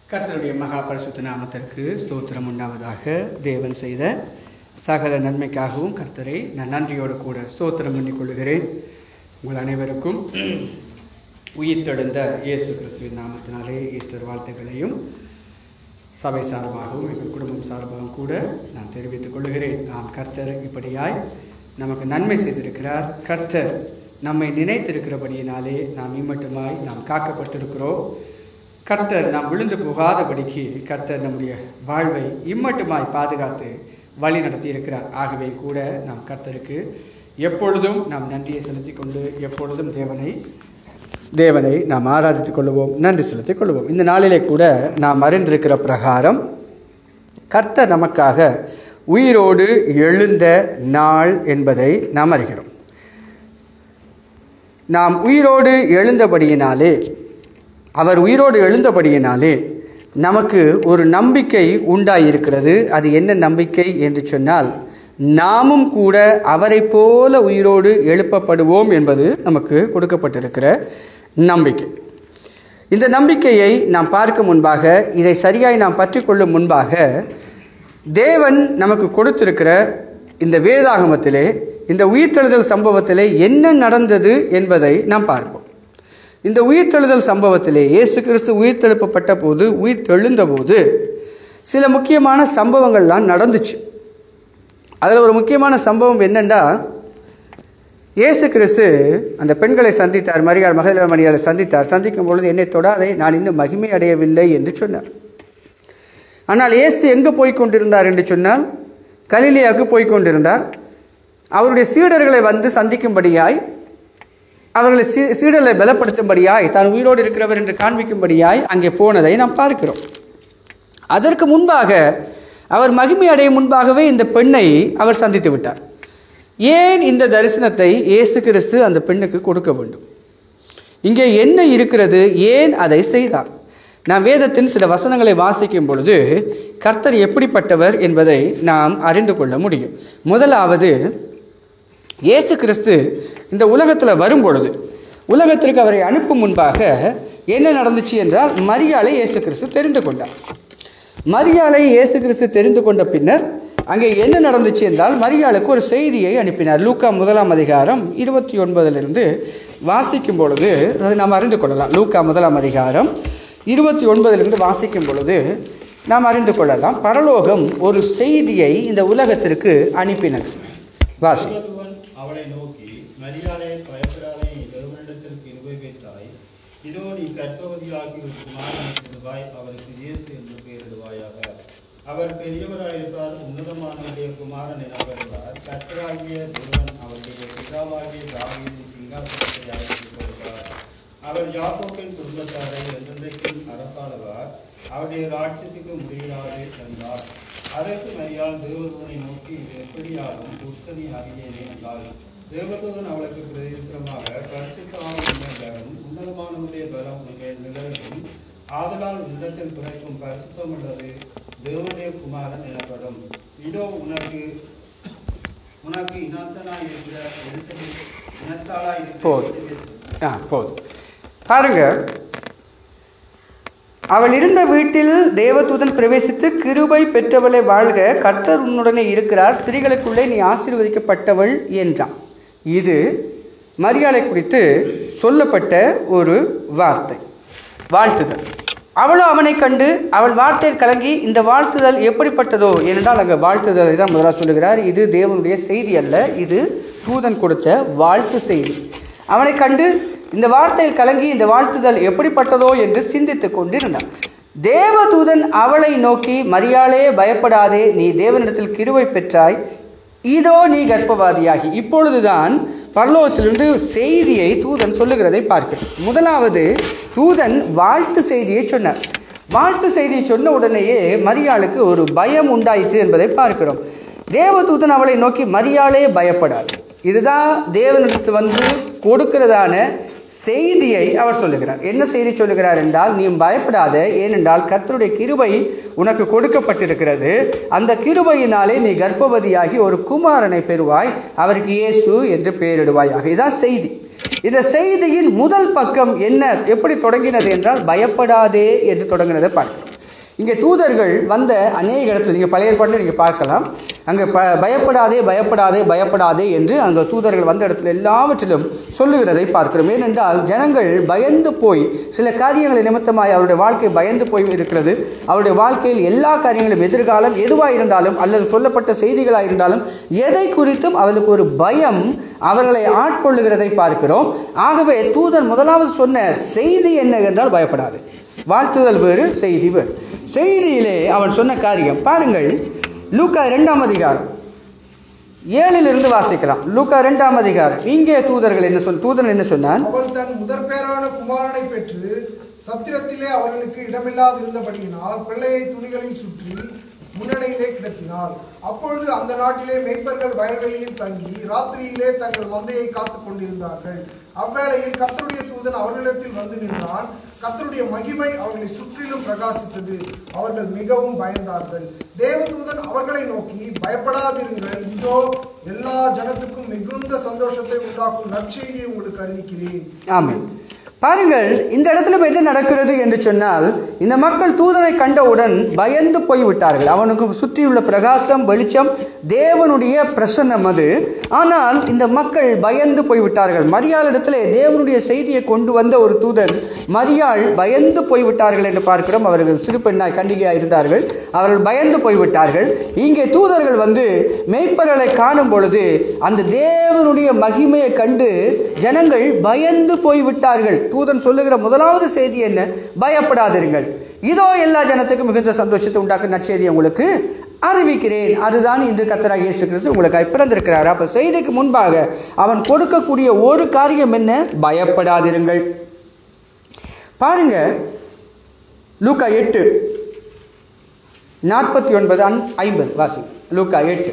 கர்த்தருடைய மகா பரிசுத்த நாமத்திற்கு ஸ்தோத்திரம் உண்டாவதாக தேவன் செய்த சகல நன்மைக்காகவும் கர்த்தரை நான் நன்றியோடு கூட ஸ்தோத்திரம் பண்ணிக் கொள்கிறேன் உங்கள் அனைவருக்கும் உயிர்த்தெழுந்த இயேசு கிறிஸ்துவின் நாமத்தினாலே ஈஸ்டர் வாழ்த்துக்களையும் சபை சார்பாகவும் எங்கள் குடும்பம் சார்பாகவும் கூட நான் தெரிவித்துக் கொள்கிறேன் நாம் கர்த்தர் இப்படியாய் நமக்கு நன்மை செய்திருக்கிறார் கர்த்தர் நம்மை நினைத்திருக்கிறபடியினாலே நாம் இம்மட்டுமாய் நாம் காக்கப்பட்டிருக்கிறோம் கர்த்தர் நாம் விழுந்து போகாதபடிக்கு கர்த்தர் நம்முடைய வாழ்வை இம்மட்டுமாய் பாதுகாத்து வழி நடத்தி இருக்கிறார் ஆகவே கூட நாம் கர்த்தருக்கு எப்பொழுதும் நாம் நன்றியை செலுத்திக் கொண்டு எப்பொழுதும் தேவனை தேவனை நாம் ஆராதித்துக் கொள்வோம் நன்றி செலுத்திக் கொள்வோம் இந்த நாளிலே கூட நாம் அறிந்திருக்கிற பிரகாரம் கர்த்தர் நமக்காக உயிரோடு எழுந்த நாள் என்பதை நாம் அறிகிறோம் நாம் உயிரோடு எழுந்தபடியினாலே அவர் உயிரோடு எழுந்தபடியினாலே நமக்கு ஒரு நம்பிக்கை உண்டாயிருக்கிறது அது என்ன நம்பிக்கை என்று சொன்னால் நாமும் கூட அவரை போல உயிரோடு எழுப்பப்படுவோம் என்பது நமக்கு கொடுக்கப்பட்டிருக்கிற நம்பிக்கை இந்த நம்பிக்கையை நாம் பார்க்க முன்பாக இதை சரியாய் நாம் பற்றி கொள்ளும் முன்பாக தேவன் நமக்கு கொடுத்திருக்கிற இந்த வேதாகமத்திலே இந்த உயிர்த்தெழுதல் சம்பவத்திலே என்ன நடந்தது என்பதை நாம் பார்ப்போம் இந்த உயிர்த்தெழுதல் சம்பவத்திலே இயேசு கிறிஸ்து உயிர்த்தெழுப்பப்பட்ட போது உயிர் தெழுந்த போது சில முக்கியமான சம்பவங்கள்லாம் நடந்துச்சு அதில் ஒரு முக்கியமான சம்பவம் என்னென்னா இயேசு கிறிஸ்து அந்த பெண்களை சந்தித்தார் மரியாள் மகளிர் மரியாதை சந்தித்தார் சந்திக்கும் பொழுது என்னை தொடாதே நான் இன்னும் மகிமை அடையவில்லை என்று சொன்னார் ஆனால் இயேசு எங்கே போய் கொண்டிருந்தார் என்று சொன்னால் கலிலியாவுக்கு போய் கொண்டிருந்தார் அவருடைய சீடர்களை வந்து சந்திக்கும்படியாய் அவர்களை சீ சீடர்களை பலப்படுத்தும்படியாய் தான் உயிரோடு இருக்கிறவர் என்று காண்பிக்கும்படியாய் அங்கே போனதை நாம் பார்க்கிறோம் அதற்கு முன்பாக அவர் மகிமை அடையும் முன்பாகவே இந்த பெண்ணை அவர் சந்தித்து விட்டார் ஏன் இந்த தரிசனத்தை இயேசு கிறிஸ்து அந்த பெண்ணுக்கு கொடுக்க வேண்டும் இங்கே என்ன இருக்கிறது ஏன் அதை செய்தார் நாம் வேதத்தின் சில வசனங்களை வாசிக்கும் பொழுது கர்த்தர் எப்படிப்பட்டவர் என்பதை நாம் அறிந்து கொள்ள முடியும் முதலாவது இயேசு கிறிஸ்து இந்த உலகத்தில் வரும் பொழுது உலகத்திற்கு அவரை அனுப்பும் முன்பாக என்ன நடந்துச்சு என்றால் மரியாதை இயேசு கிறிஸ்து தெரிந்து கொண்டார் மரியாதை இயேசு கிறிஸ்து தெரிந்து கொண்ட பின்னர் அங்கே என்ன நடந்துச்சு என்றால் மரியாளுக்கு ஒரு செய்தியை அனுப்பினார் லூக்கா முதலாம் அதிகாரம் இருபத்தி ஒன்பதிலிருந்து வாசிக்கும் பொழுது அதை நாம் அறிந்து கொள்ளலாம் லூக்கா முதலாம் அதிகாரம் இருபத்தி ஒன்பதிலிருந்து வாசிக்கும் பொழுது நாம் அறிந்து கொள்ளலாம் பரலோகம் ஒரு செய்தியை இந்த உலகத்திற்கு அனுப்பினது வாசி தூதன் அவளை நோக்கி மரியாதை பயப்படாதே நீ தேவனிடத்தில் கிருபை பெற்றாய் இதோ நீ கர்ப்பவதியாகி ஒரு குமாரனை பெறுவாய் அவருக்கு இயேசு என்று பெயரிடுவாயாக அவர் பெரியவராயிருப்பார் உன்னதமானவருடைய குமாரன் எனப்படுவார் கர்த்தராகிய தேவன் அவருடைய பிதாவாகிய தாவீதின் சிங்காசனத்தை அவருக்கு கொடுப்பார் அவர் யாக்கோப்பின் குடும்பத்தாரை என்றென்றைக்கும் அரசாளுவார் அவருடைய ராட்சியத்துக்கு முடிவிடாது என்றார் அதற்கு மரியாள் தேவதூதனை நோக்கி இது எப்படியாகும் புத்தனி அறியேனே என்றாள் தேவதூதன் அவளுக்கு பிரதித்திரமாக பரிசுத்தமானவரும் உன்னதமானவருடைய பலம் உங்கள் நிலவும் ஆதலால் உன்னிடத்தில் பிறக்கும் பரிசுத்தம் உள்ளது தேவனுடைய குமாரன் எனப்படும் இதோ உனக்கு உனக்கு இனத்தனாய் இருக்கிற எலிசபெத் இனத்தாளாய் இருக்கிற போதும். எலிசபெத் ஆ போதும் பாருங்க அவள் இருந்த வீட்டில் தேவதூதன் பிரவேசித்து கிருபை பெற்றவளை வாழ்க கர்த்தர் உன்னுடனே இருக்கிறார் ஸ்திரீகளுக்குள்ளே நீ ஆசீர்வதிக்கப்பட்டவள் என்றான் இது மரியாதை குறித்து சொல்லப்பட்ட ஒரு வார்த்தை வாழ்த்துதல் அவளோ அவனை கண்டு அவள் வார்த்தையில் கலங்கி இந்த வாழ்த்துதல் எப்படிப்பட்டதோ ஏனென்றால் அங்கே வாழ்த்துதலை தான் முதலாக சொல்லுகிறார் இது தேவனுடைய செய்தி அல்ல இது தூதன் கொடுத்த வாழ்த்து செய்தி அவனை கண்டு இந்த வார்த்தையில் கலங்கி இந்த வாழ்த்துதல் எப்படிப்பட்டதோ என்று சிந்தித்துக் கொண்டிருந்தான் தேவதூதன் அவளை நோக்கி மரியாளே பயப்படாதே நீ தேவனிடத்தில் கிருவை பெற்றாய் இதோ நீ கர்ப்பவாதியாகி இப்பொழுதுதான் பரலோகத்திலிருந்து செய்தியை தூதன் சொல்லுகிறதை பார்க்கிறோம் முதலாவது தூதன் வாழ்த்து செய்தியை சொன்னார் வாழ்த்து செய்தியை சொன்ன உடனேயே மரியாளுக்கு ஒரு பயம் உண்டாயிற்று என்பதை பார்க்கிறோம் தேவதூதன் அவளை நோக்கி மரியாளே பயப்படாது இதுதான் தேவனிடத்து வந்து கொடுக்கிறதான செய்தியை அவர் சொல்லுகிறார் என்ன செய்தி சொல்லுகிறார் என்றால் நீ பயப்படாத ஏனென்றால் கர்த்தருடைய கிருபை உனக்கு கொடுக்கப்பட்டிருக்கிறது அந்த கிருபையினாலே நீ கர்ப்பவதியாகி ஒரு குமாரனை பெறுவாய் அவருக்கு இயேசு என்று பெயரிடுவாயாக இதான் செய்தி இந்த செய்தியின் முதல் பக்கம் என்ன எப்படி தொடங்கினது என்றால் பயப்படாதே என்று தொடங்கினதை பார்க்கிறோம் இங்கே தூதர்கள் வந்த அநேக இடத்துல நீங்கள் பழைய ஏற்பாட்டில் நீங்கள் பார்க்கலாம் அங்கே ப பயப்படாதே பயப்படாதே பயப்படாதே என்று அங்கே தூதர்கள் வந்த இடத்துல எல்லாவற்றிலும் சொல்லுகிறதை பார்க்கிறோம் ஏனென்றால் ஜனங்கள் பயந்து போய் சில காரியங்களை நிமித்தமாய் அவருடைய வாழ்க்கை பயந்து போய் இருக்கிறது அவருடைய வாழ்க்கையில் எல்லா காரியங்களும் எதிர்காலம் எதுவாக இருந்தாலும் அல்லது சொல்லப்பட்ட செய்திகளாக இருந்தாலும் எதை குறித்தும் அவர்களுக்கு ஒரு பயம் அவர்களை ஆட்கொள்ளுகிறதை பார்க்கிறோம் ஆகவே தூதர் முதலாவது சொன்ன செய்தி என்ன என்றால் பயப்படாது வாழ்த்துதல் வேறு செய்தி வேறு செய்தியிலே அவன் சொன்ன காரியம் பாருங்கள் லூக்கா இரண்டாம் அதிகாரம் ஏழிலிருந்து வாசிக்கலாம் லூக்கா இரண்டாம் அதிகாரம் இங்கே தூதர்கள் என்ன சொல் தூதன் என்ன சொன்னான் அவள் தன் முதற்பேரான குமாரனை பெற்று சத்திரத்திலே அவர்களுக்கு இடமில்லாதிருந்தபடியினால் பிள்ளையை துணிகளில் சுற்றி முன்னணியிலே கிடத்தினாள் அப்பொழுது அந்த நாட்டிலே மேய்ப்பர்கள் வயல்வெளியில் தங்கி ராத்திரியிலே தங்கள் மந்தையை காத்துக் கொண்டிருந்தார்கள் அவ்வேளையில் கர்த்தருடைய தூதன் அவர்களிடத்தில் வந்து நின்றான் கர்த்தருடைய மகிமை அவர்களை சுற்றிலும் பிரகாசித்தது அவர்கள் மிகவும் பயந்தார்கள் தேவதூதன் அவர்களை நோக்கி பயப்படாதிருங்கள் இதோ எல்லா ஜனத்துக்கும் மிகுந்த சந்தோஷத்தை உண்டாக்கும் நற்செய்தியை உங்களுக்கு அறிவிக்கிறேன் ஆமென் பாருங்கள் இந்த இடத்துல இப்ப என்ன நடக்கிறது என்று சொன்னால் இந்த மக்கள் தூதனை கண்டவுடன் பயந்து போய்விட்டார்கள் அவனுக்கு சுற்றியுள்ள பிரகாசம் வெளிச்சம் தேவனுடைய பிரசன்னம் அது ஆனால் இந்த மக்கள் பயந்து போய்விட்டார்கள் மரியாள் இடத்துல தேவனுடைய செய்தியை கொண்டு வந்த ஒரு தூதன் மரியாள் பயந்து போய்விட்டார்கள் என்று பார்க்கிறோம் அவர்கள் சிறு பெண்ணாய் கண்டிகையாக இருந்தார்கள் அவர்கள் பயந்து போய்விட்டார்கள் இங்கே தூதர்கள் வந்து மெய்ப்பர்களை காணும் பொழுது அந்த தேவனுடைய மகிமையை கண்டு ஜனங்கள் பயந்து போய்விட்டார்கள் தூதன் சொல்லுகிற முதலாவது செய்தி என்ன பயப்படாதிருங்கள் இதோ எல்லா ஜனத்துக்கும் மிகுந்த சந்தோஷத்தை உண்டாக்கும் நற்செய்தியை உங்களுக்கு அறிவிக்கிறேன் அதுதான் இன்று கத்தராக இயேசு கிறிஸ்து உங்களுக்காக பிறந்திருக்கிறார் அப்ப செய்திக்கு முன்பாக அவன் கொடுக்கக்கூடிய ஒரு காரியம் என்ன பயப்படாதிருங்கள் பாருங்க லூக்கா எட்டு நாற்பத்தி ஒன்பது அன் ஐம்பது வாசி லூக்கா எட்டு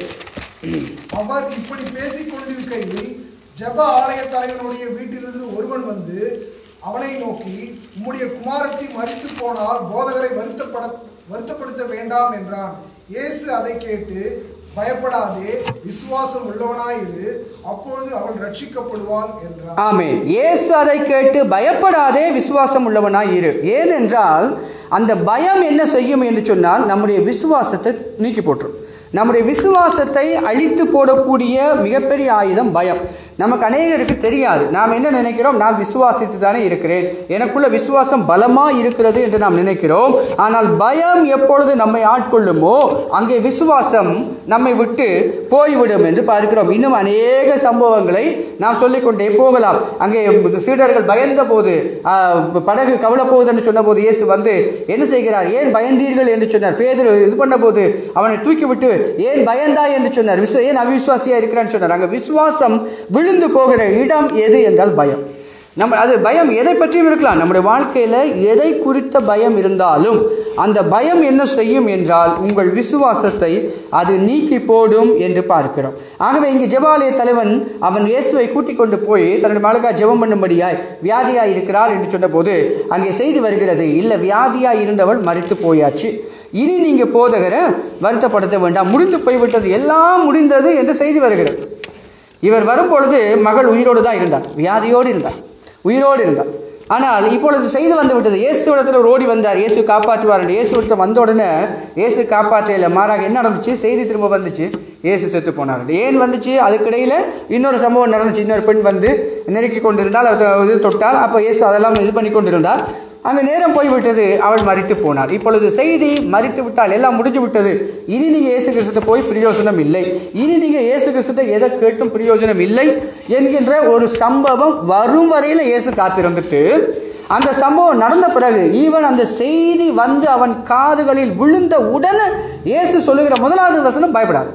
அவர் இப்படி பேசிக் கொண்டிருக்கையில் ஜெப ஆலய தலைவனுடைய வீட்டிலிருந்து ஒருவன் வந்து அவனை நோக்கி உம்முடைய குமாரத்தி மரித்து போனால் போதகரை வருத்தப்பட வருத்தப்படுத்த வேண்டாம் என்றான் இயேசு அதை கேட்டு பயப்படாதே விசுவாசம் உள்ளவனாயிரு அப்பொழுது அவள் ரட்சிக்கப்படுவாள் என்றார் ஆமென் இயேசு அதை கேட்டு பயப்படாதே விசுவாசம் உள்ளவனாய் இரு ஏனென்றால் அந்த பயம் என்ன செய்யும் என்று சொன்னால் நம்முடைய விசுவாசத்தை நீக்கி போட்டுரும் நம்முடைய விசுவாசத்தை அழித்து போடக்கூடிய மிகப்பெரிய ஆயுதம் பயம் நமக்கு அநேகருக்கு தெரியாது நாம் என்ன நினைக்கிறோம் நான் விசுவாசித்து தானே இருக்கிறேன் எனக்குள்ள விசுவாசம் பலமா இருக்கிறது என்று நாம் நினைக்கிறோம் ஆனால் பயம் எப்பொழுது நம்மை ஆட்கொள்ளுமோ அங்கே விசுவாசம் நம்மை விட்டு போய்விடும் என்று பார்க்கிறோம் இன்னும் அநேக சம்பவங்களை நாம் சொல்லிக்கொண்டே போகலாம் அங்கே சீடர்கள் பயந்த போது ஆ, படகு கவலை போகுதுன்னு சொன்னபோது இயேசு வந்து என்ன செய்கிறார் ஏன் பயந்தீர்கள் என்று சொன்னார் பேதர் இது பண்ணபோது அவனை தூக்கி விட்டு ஏன் பயந்தாய் என்று சொன்னார் விஸ்வ ஏன் அவிசுவாசியா இருக்கிறான்னு சொன்னார் அங்கே விசுவாசம் விழுந்து போகிற இடம் எது என்றால் பயம் நம்ம அது பயம் எதை பற்றியும் இருக்கலாம் நம்முடைய வாழ்க்கையில் எதை குறித்த பயம் இருந்தாலும் அந்த பயம் என்ன செய்யும் என்றால் உங்கள் விசுவாசத்தை அது நீக்கி போடும் என்று பார்க்கிறோம் ஆகவே இங்கே ஜெபாலய தலைவன் அவன் இயேசுவை கூட்டிக் கொண்டு போய் தன்னுடைய மகளுக்காக ஜெபம் பண்ணும்படியாய் வியாதியாய் இருக்கிறார் என்று சொன்னபோது அங்கே செய்தி வருகிறது இல்லை வியாதியாய் இருந்தவள் மறித்து போயாச்சு இனி நீங்க போதகரை வருத்தப்படுத்த வேண்டாம் முடிந்து போய்விட்டது எல்லாம் முடிந்தது என்று செய்தி வருகிறது இவர் வரும்பொழுது மகள் உயிரோடு தான் இருந்தார் வியாதியோடு இருந்தார் உயிரோடு இருந்தார் ஆனால் இப்பொழுது செய்து வந்து விட்டது இயேசு இடத்துல ஒரு ஓடி வந்தார் இயேசு காப்பாற்றுவார் என்று இயேசு இடத்துல வந்த உடனே இயேசு காப்பாற்றல மாறாக என்ன நடந்துச்சு செய்தி திரும்ப வந்துச்சு இயேசு செத்து போனார் ஏன் வந்துச்சு அதுக்கிடையில் இன்னொரு சம்பவம் நடந்துச்சு இன்னொரு பெண் வந்து நெருக்கி கொண்டிருந்தால் அவர் இது தொட்டால் அப்போ இயேசு அதெல்லாம் இது பண்ணி கொண்டிருந்தார் அங்கே நேரம் போய்விட்டது அவள் மறித்து போனார் இப்பொழுது செய்தி மறித்து விட்டால் எல்லாம் முடிஞ்சு விட்டது இனி நீங்கள் இயேசு கிறிஸ்துட்ட போய் பிரயோஜனம் இல்லை இனி நீங்கள் இயேசு கிறிஸ்துட்ட எதை கேட்டும் பிரயோஜனம் இல்லை என்கின்ற ஒரு சம்பவம் வரும் வரையில் இயேசு காத்திருந்துட்டு அந்த சம்பவம் நடந்த பிறகு ஈவன் அந்த செய்தி வந்து அவன் காதுகளில் விழுந்த உடனே இயேசு சொல்லுகிற முதலாவது வசனம் பயப்படாது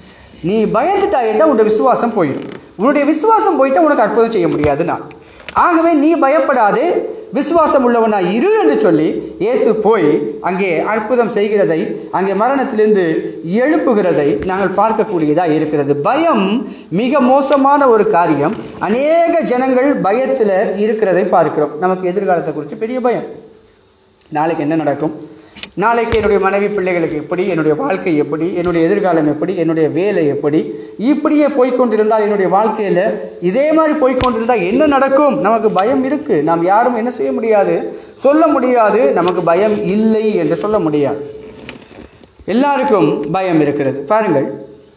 நீ பயந்துட்டாயிட்டா உன்னுடைய விசுவாசம் போயிடும் உன்னுடைய விசுவாசம் போயிட்டா உனக்கு அற்புதம் செய்ய முடியாது நான் ஆகவே நீ பயப்படாதே விசுவாசம் உள்ளவனா இரு என்று சொல்லி இயேசு போய் அங்கே அற்புதம் செய்கிறதை அங்கே மரணத்திலிருந்து எழுப்புகிறதை நாங்கள் பார்க்கக்கூடியதாக இருக்கிறது பயம் மிக மோசமான ஒரு காரியம் அநேக ஜனங்கள் பயத்தில் இருக்கிறதை பார்க்கிறோம் நமக்கு எதிர்காலத்தை குறித்து பெரிய பயம் நாளைக்கு என்ன நடக்கும் நாளைக்கு என்னுடைய மனைவி பிள்ளைகளுக்கு எப்படி என்னுடைய வாழ்க்கை எப்படி என்னுடைய எதிர்காலம் எப்படி என்னுடைய வேலை எப்படி இப்படியே போய்க்கொண்டிருந்தால் என்னுடைய வாழ்க்கையில் இதே மாதிரி போய்க்கொண்டிருந்தால் என்ன நடக்கும் நமக்கு பயம் இருக்குது நாம் யாரும் என்ன செய்ய முடியாது சொல்ல முடியாது நமக்கு பயம் இல்லை என்று சொல்ல முடியாது எல்லாருக்கும் பயம் இருக்கிறது பாருங்கள்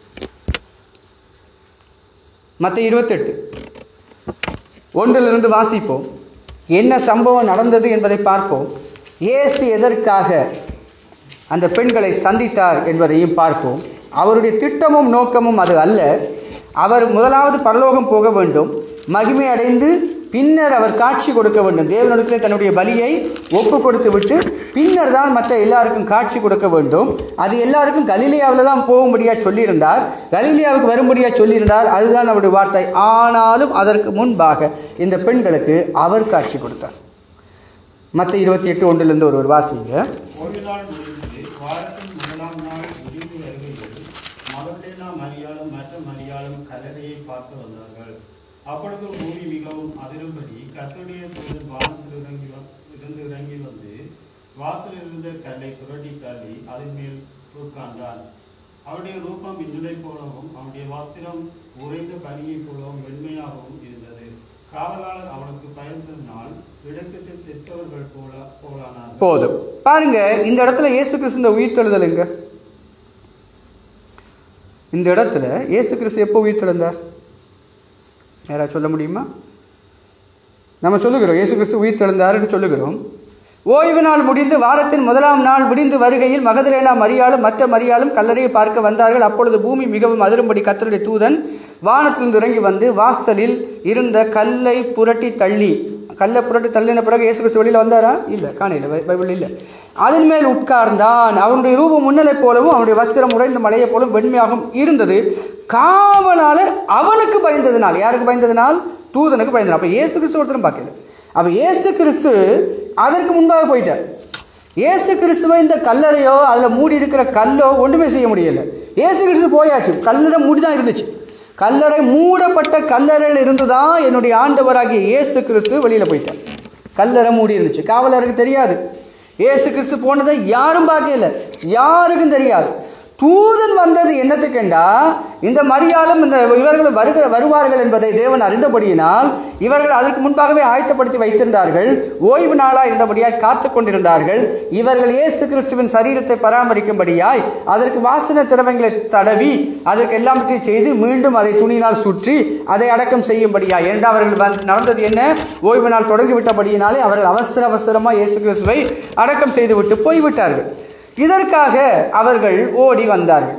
மற்ற இருபத்தெட்டு ஒன்றிலிருந்து வாசிப்போம் என்ன சம்பவம் நடந்தது என்பதை பார்ப்போம் இயேசு எதற்காக அந்த பெண்களை சந்தித்தார் என்பதையும் பார்ப்போம் அவருடைய திட்டமும் நோக்கமும் அது அல்ல அவர் முதலாவது பரலோகம் போக வேண்டும் மகிமை அடைந்து பின்னர் அவர் காட்சி கொடுக்க வேண்டும் தேவனிடத்திலே தன்னுடைய பலியை ஒப்பு கொடுத்து விட்டு பின்னர் தான் மற்ற எல்லாருக்கும் காட்சி கொடுக்க வேண்டும் அது எல்லாருக்கும் கலிலியாவில் தான் போகும்படியாக சொல்லியிருந்தார் கலிலியாவுக்கு வரும்படியாக சொல்லியிருந்தார் அதுதான் அவருடைய வார்த்தை ஆனாலும் அதற்கு முன்பாக இந்த பெண்களுக்கு அவர் காட்சி கொடுத்தார் மற்ற இருபத்தி எட்டு ஒன்றிலிருந்து ஒருவர் வாசிங்க ஒரு நாள் முடிந்து வாரத்தின் முதலாம் நாள் முடிவு வருகையில் மகதலேனா மரியாளும் மற்ற மரியாளும் கல்லறையை பார்த்து வந்தார்கள் அப்பொழுது பூமி மிகவும் அதிரும்படி கர்த்தருடைய தூதன் வானத்தில் இறங்கி வ- இருந்து இறங்கி வந்து வாசலில் இருந்த கல்லை புரட்டி தள்ளி அதன் மேல் உட்கார்ந்தான் அவருடைய ரூபம் மின்னலை போலவும் அவனுடைய வஸ்திரம் உறைந்த பனியைப் போலவும் வெண்மையாகவும் இருந்தது காவலாளர் அவனுக்கு பயந்ததினால் இடத்திட்டு செத்தவர்கள் போல போலானார்கள் போதும் பாருங்க இந்த இடத்துல இயேசு கிறிஸ்து இந்த உயிர்த்தெழுதலுங்க இந்த இடத்துல இயேசு கிறிஸ்து எப்போ உயிர்த்தெழுந்தார் யாராவது சொல்ல முடியுமா நம்ம சொல்லுகிறோம் இயேசு கிறிஸ்து உயிர்த்தெழுந்தார்னு சொல்லுகிறோம் ஓய்வு நாள் முடிந்து வாரத்தின் முதலாம் நாள் முடிந்து வருகையில் மகதலேனா மரியாளும் மற்ற மரியாளும் கல்லறையை பார்க்க வந்தார்கள் அப்பொழுது பூமி மிகவும் அதிரும்படி கத்தருடைய தூதன் வானத்திலிருந்து இறங்கி வந்து வாசலில் இருந்த கல்லை புரட்டி தள்ளி கல்லை புரட்டி தள்ளின பிறகு இயேசு கிறிஸ்து வெளியில் வந்தாரா இல்லை காணையில் பைபிள் இல்லை அதன் மேல் உட்கார்ந்தான் அவனுடைய ரூபம் முன்னலை போலவும் அவனுடைய வஸ்திரம் உறைந்த மலையை போலவும் வெண்மையாகவும் இருந்தது காவலாளர் அவனுக்கு பயந்ததினால் யாருக்கு பயந்ததினால் தூதனுக்கு பயந்தது அப்போ இயேசு கிறிஸ்து ஒருத்தரும் பார்க்கல அப்போ இயேசு கிறிஸ்து அதற்கு முன்பாக போயிட்டார் இயேசு கிறிஸ்துவை இந்த கல்லறையோ அதில் மூடி இருக்கிற கல்லோ ஒன்றுமே செய்ய முடியல இயேசு கிறிஸ்து போயாச்சு கல்லறை மூடி தான் இருந்துச்சு கல்லறை மூடப்பட்ட கல்லறையில் இருந்து தான் என்னுடைய ஆண்டவராகிய இயேசு கிறிஸ்து வெளியில் போயிட்டார் கல்லறை மூடி இருந்துச்சு காவலருக்கு தெரியாது இயேசு கிறிஸ்து போனதை யாரும் பார்க்கல யாருக்கும் தெரியாது தூதன் வந்தது என்னத்துக்கெண்டா இந்த மரியாளும் இந்த இவர்களும் வருகிற வருவார்கள் என்பதை தேவன் அறிந்தபடியினால் இவர்கள் அதற்கு முன்பாகவே ஆயத்தப்படுத்தி வைத்திருந்தார்கள் ஓய்வு நாளாக இருந்தபடியாய் காத்து கொண்டிருந்தார்கள் இவர்கள் இயேசு கிறிஸ்துவின் சரீரத்தை பராமரிக்கும்படியாய் அதற்கு வாசன திரவங்களை தடவி அதற்கு எல்லாவற்றையும் செய்து மீண்டும் அதை துணியினால் சுற்றி அதை அடக்கம் செய்யும்படியாய் ஏண்டா அவர்கள் வந்து நடந்தது என்ன ஓய்வு நாள் தொடங்கிவிட்டபடியினாலே அவர்கள் அவசர அவசரமாக இயேசு கிறிஸ்துவை அடக்கம் செய்துவிட்டு போய்விட்டார்கள் இதற்காக அவர்கள் ஓடி வந்தார்கள்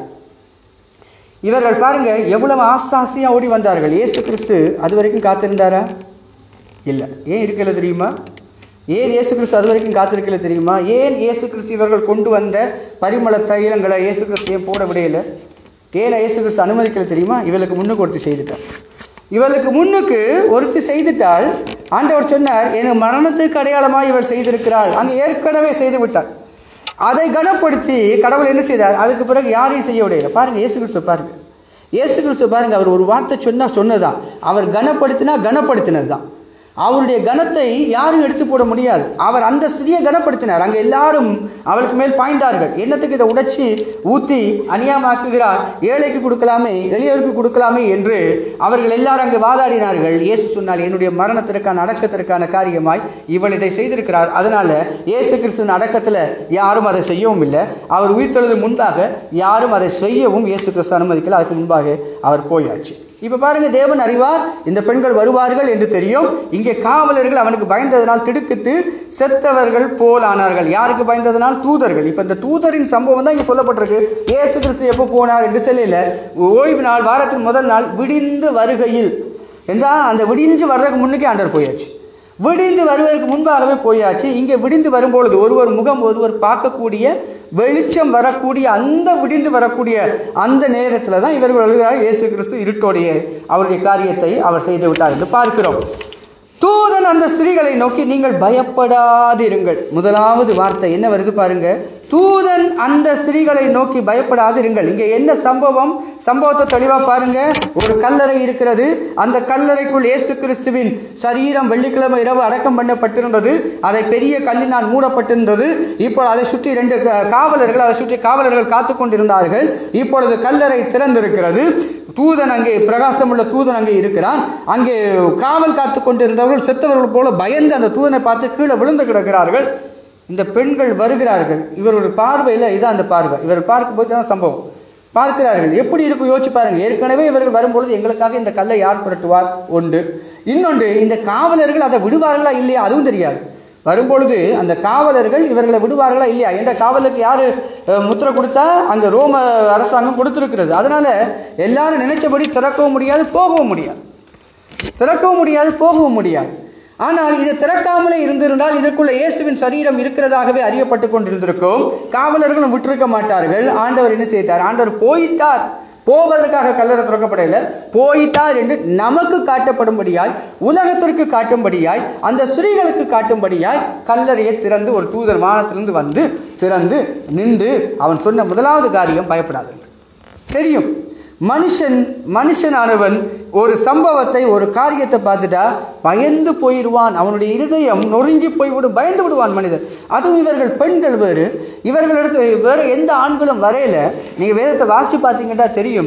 இவர்கள் பாருங்க எவ்வளவு ஆசாசியா ஓடி வந்தார்கள் இயேசு கிறிஸ்து அது வரைக்கும் காத்திருந்தாரா இல்லை ஏன் இருக்கல தெரியுமா ஏன் இயேசு கிறிஸ்து அது வரைக்கும் காத்திருக்கல தெரியுமா ஏன் இயேசு கிறிஸ்து இவர்கள் கொண்டு வந்த பரிமள தைலங்களை இயேசு கிறிஸ்து ஏன் போட விடையில ஏன் இயேசு கிறிஸ்து அனுமதிக்கல தெரியுமா இவளுக்கு முன்னுக்கு ஒருத்தி செய்துட்டார் இவளுக்கு முன்னுக்கு ஒருத்தி செய்துட்டால் ஆண்டவர் சொன்னார் என் மரணத்துக்கு அடையாளமாக இவள் செய்திருக்கிறாள் அங்கே ஏற்கனவே செய்து விட்டார் அதை கனப்படுத்தி கடவுள் என்ன செய்தார் அதுக்கு பிறகு யாரையும் செய்ய விடையில பாருங்க இயேசு கிறிஸ்து பாருங்க இயேசு கிறிஸ்து பாருங்க அவர் ஒரு வார்த்தை சொன்னா சொன்னதுதான் அவர் கனப்படுத்தினா கனப்படுத்தினது தான் அவருடைய கனத்தை யாரும் எடுத்து போட முடியாது அவர் அந்த ஸ்திரியை கனப்படுத்தினார் அங்கே எல்லாரும் அவளுக்கு மேல் பாய்ந்தார்கள் என்னத்துக்கு இதை உடைச்சி ஊற்றி அநியாயமாக்குகிறார் ஏழைக்கு கொடுக்கலாமே எளியவருக்கு கொடுக்கலாமே என்று அவர்கள் எல்லாரும் அங்கே வாதாடினார்கள் இயேசு சொன்னால் என்னுடைய மரணத்திற்கான அடக்கத்திற்கான காரியமாய் இவள் இதை செய்திருக்கிறார் அதனால இயேசு கிறிஸ்துவின் அடக்கத்தில் யாரும் அதை செய்யவும் இல்லை அவர் உயிர்த்தெழுதல் முன்பாக யாரும் அதை செய்யவும் இயேசு கிறிஸ்து அனுமதிக்கல அதுக்கு முன்பாக அவர் போயாச்சு இப்போ பாருங்க தேவன் அறிவார் இந்த பெண்கள் வருவார்கள் என்று தெரியும் இங்கே காவலர்கள் அவனுக்கு பயந்ததனால் திடுக்கிட்டு செத்தவர்கள் போலானார்கள் யாருக்கு பயந்ததனால் தூதர்கள் இப்போ இந்த தூதரின் சம்பவம் தான் இங்கே சொல்லப்பட்டிருக்கு இயேசு கிறிஸ்து எப்போ போனார் என்று சொல்லல ஓய்வு நாள் வாரத்தின் முதல் நாள் விடிந்து வருகையில் என்றால் அந்த விடிஞ்சு வர்றதுக்கு முன்னுக்கே ஆண்டவர் போயாச்சு விடிந்து வருவதற்கு முன்பாகவே போயாச்சு இங்கே விடிந்து வரும்பொழுது ஒருவர் முகம் ஒருவர் பார்க்கக்கூடிய வெளிச்சம் வரக்கூடிய அந்த விடிந்து வரக்கூடிய அந்த நேரத்தில் தான் இவர்கள் அழுகிறார் இயேசு கிறிஸ்து இருட்டோடைய அவருடைய காரியத்தை அவர் செய்து விட்டார் என்று பார்க்கிறோம் தூதன் அந்த ஸ்திரீகளை நோக்கி நீங்கள் பயப்படாதிருங்கள் முதலாவது வார்த்தை என்ன வருது பாருங்க தூதன் அந்த ஸ்திரீகளை நோக்கி பயப்படாதிருங்கள் இங்கே என்ன சம்பவம் சம்பவத்தை தெளிவா பாருங்க ஒரு கல்லறை இருக்கிறது அந்த கல்லறைக்குள் இயேசு கிறிஸ்துவின் சரீரம் வெள்ளிக்கிழமை இரவு அடக்கம் பண்ணப்பட்டிருந்தது அதை பெரிய கல்லினால் மூடப்பட்டிருந்தது இப்போ அதை சுற்றி ரெண்டு க- காவலர்கள் அதை சுற்றி காவலர்கள் காத்து கொண்டிருந்தார்கள் இப்பொழுது கல்லறை திறந்திருக்கிறது தூதன் அங்கே பிரகாசமுள்ள தூதன் அங்கே இருக்கிறான் அங்கே காவல் காத்து கொண்டிருந்தவர்கள் செத்தவர்கள் போல பயந்து அந்த தூதனை பார்த்து கீழே விழுந்து கிடக்கிறார்கள் இந்த பெண்கள் வருகிறார்கள் இவர்களுடைய பார்வையில் இதான் அந்த பார்வை இவர் பார்க்கும்போது தான் சம்பவம் பார்க்கிறார்கள் எப்படி இருக்கும் யோசிச்சு பாருங்க ஏற்கனவே இவர்கள் வரும்பொழுது எங்களுக்காக இந்த கல்லை யார் புரட்டுவார் ஒன்று இன்னொன்று இந்த காவலர்கள் அதை விடுவார்களா இல்லையா அதுவும் தெரியாது வரும்பொழுது அந்த காவலர்கள் இவர்களை விடுவார்களா இல்லையா என்ற காவலுக்கு யார் முத்திரை கொடுத்தா அங்கே ரோம அரசாங்கம் கொடுத்துருக்கிறது அதனால எல்லாரும் நினைச்சபடி திறக்கவும் முடியாது போகவும் முடியாது திறக்கவும் முடியாது போகவும் முடியாது ஆனால் இது திறக்காமலே இருந்திருந்தால் இதற்குள்ள இயேசுவின் சரீரம் இருக்கிறதாகவே அறியப்பட்டு கொண்டிருந்திருக்கும் காவலர்களும் விட்டிருக்க மாட்டார்கள் ஆண்டவர் என்ன செய்தார் ஆண்டவர் போயிட்டார் போவதற்காக கல்லறை திறக்கப்படவில்லை போயிட்டார் என்று நமக்கு காட்டப்படும்படியாய் உலகத்திற்கு காட்டும்படியாய் அந்த ஸ்திரீகளுக்கு காட்டும்படியாய் கல்லறையை திறந்து ஒரு தூதர் வானத்திலிருந்து வந்து திறந்து நின்று அவன் சொன்ன முதலாவது காரியம் பயப்படாதீர்கள் தெரியும் மனுஷன் மனுஷனானவன் ஒரு சம்பவத்தை ஒரு காரியத்தை பார்த்துட்டா பயந்து போயிடுவான் அவனுடைய இருதயம் நொறுங்கி போய்விடும் பயந்து விடுவான் மனிதன் அதுவும் இவர்கள் பெண்கள் வேறு இவர்களிடத்து வேறு எந்த ஆண்களும் வரையில நீங்கள் வேதத்தை வாசித்து பார்த்தீங்கன்னா தெரியும்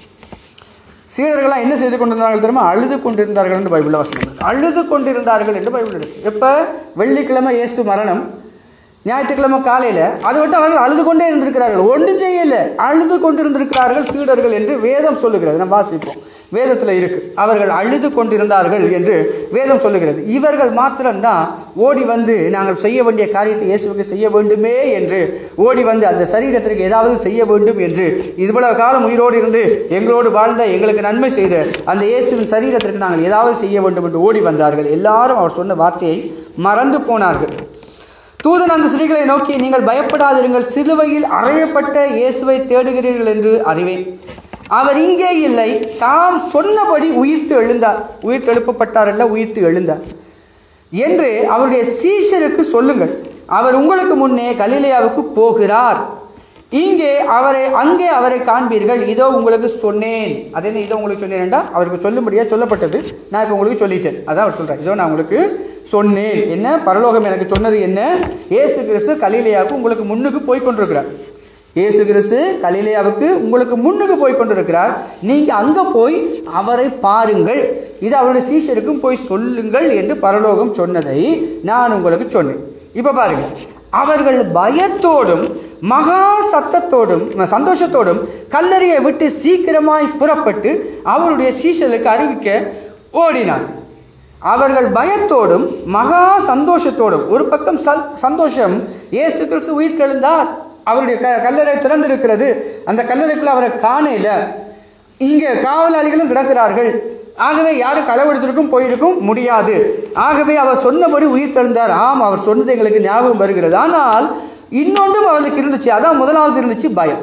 சீடர்கள்லாம் என்ன செய்து கொண்டிருந்தார்கள் தெரியுமா அழுது கொண்டிருந்தார்கள் என்று பைபிள் வசனம் இருக்கு. அழுது கொண்டிருந்தார்கள் என்று பைபிள் இருக்கு எப்போ வெள்ளிக்கிழமை இயேசு மரணம் ஞாயிற்றுக்கிழமை காலையில் அதை விட்டு அவர்கள் அழுது கொண்டே இருந்திருக்கிறார்கள் ஒன்றும் செய்யலை அழுது கொண்டிருந்திருக்கிறார்கள் சீடர்கள் என்று வேதம் சொல்லுகிறது நம்ம வாசிப்போம் வேதத்தில் இருக்கு அவர்கள் அழுது கொண்டிருந்தார்கள் என்று வேதம் சொல்லுகிறது இவர்கள் மாத்திரம்தான் ஓடி வந்து நாங்கள் செய்ய வேண்டிய காரியத்தை இயேசுவுக்கு செய்ய வேண்டுமே என்று ஓடி வந்து அந்த சரீரத்திற்கு ஏதாவது செய்ய வேண்டும் என்று இவ்வளவு காலம் உயிரோடு இருந்து எங்களோடு வாழ்ந்த எங்களுக்கு நன்மை செய்த அந்த இயேசுவின் சரீரத்திற்கு நாங்கள் ஏதாவது செய்ய வேண்டும் என்று ஓடி வந்தார்கள் எல்லாரும் அவர் சொன்ன வார்த்தையை மறந்து போனார்கள் தூதன் அந்த ஸ்திரீகளை நோக்கி நீங்கள் பயப்படாதிருங்கள் சிலுவையில் அறையப்பட்ட இயேசுவை தேடுகிறீர்கள் என்று அறிவேன் அவர் இங்கே இல்லை தாம் சொன்னபடி உயிர்த்து எழுந்தார் உயிர்த்து எழுப்பப்பட்டார் அல்ல உயிர்த்து எழுந்தார் என்று அவருடைய சீஷருக்கு சொல்லுங்கள் அவர் உங்களுக்கு முன்னே கலிலேயாவுக்கு போகிறார் இங்கே அவரை அங்கே அவரை காண்பீர்கள் இதோ உங்களுக்கு சொன்னேன் அது என்ன இதோ உங்களுக்கு சொன்னேன்டா அவருக்கு சொல்லும்படியா சொல்லப்பட்டது நான் இப்போ உங்களுக்கு சொல்லிட்டேன் அதான் அவர் சொல்றார் இதோ நான் உங்களுக்கு சொன்னேன் என்ன பரலோகம் எனக்கு சொன்னது என்ன இயேசு கிறிஸ்து கலிலேயாவுக்கு உங்களுக்கு முன்னுக்கு போய் கொண்டிருக்கிறார் இயேசு கிறிஸ்து கலிலேயாவுக்கு உங்களுக்கு முன்னுக்கு போய் கொண்டிருக்கிறார் நீங்க அங்க போய் அவரை பாருங்கள் இது அவருடைய சீஷருக்கும் போய் சொல்லுங்கள் என்று பரலோகம் சொன்னதை நான் உங்களுக்கு சொன்னேன் இப்ப பாருங்க அவர்கள் பயத்தோடும் மகா சத்தத்தோடும் சந்தோஷத்தோடும் கல்லறையை விட்டு சீக்கிரமாய் புறப்பட்டு அவருடைய சீஷலுக்கு அறிவிக்க ஓடினார் அவர்கள் பயத்தோடும் மகா சந்தோஷத்தோடும் ஒரு பக்கம் ச- சந்தோஷம் இயேசு கிறிஸ்து உயிர் தெழுந்தார் அவருடைய க கல்லறை திறந்திருக்கிறது அந்த கல்லறைக்குள்ள அவரை காணல இங்கே காவலாளிகளும் கிடக்கிறார்கள் ஆகவே யாரும் களவெடுத்திருக்கும் போயிருக்கும் முடியாது ஆகவே அவர் சொன்னபடி உயிர் தெழுந்தார் ஆம் அவர் சொன்னது எங்களுக்கு ஞாபகம் வருகிறது ஆனால் இன்னொன்றும் அவளுக்கு இருந்துச்சு அதான் முதலாவது இருந்துச்சு பயம்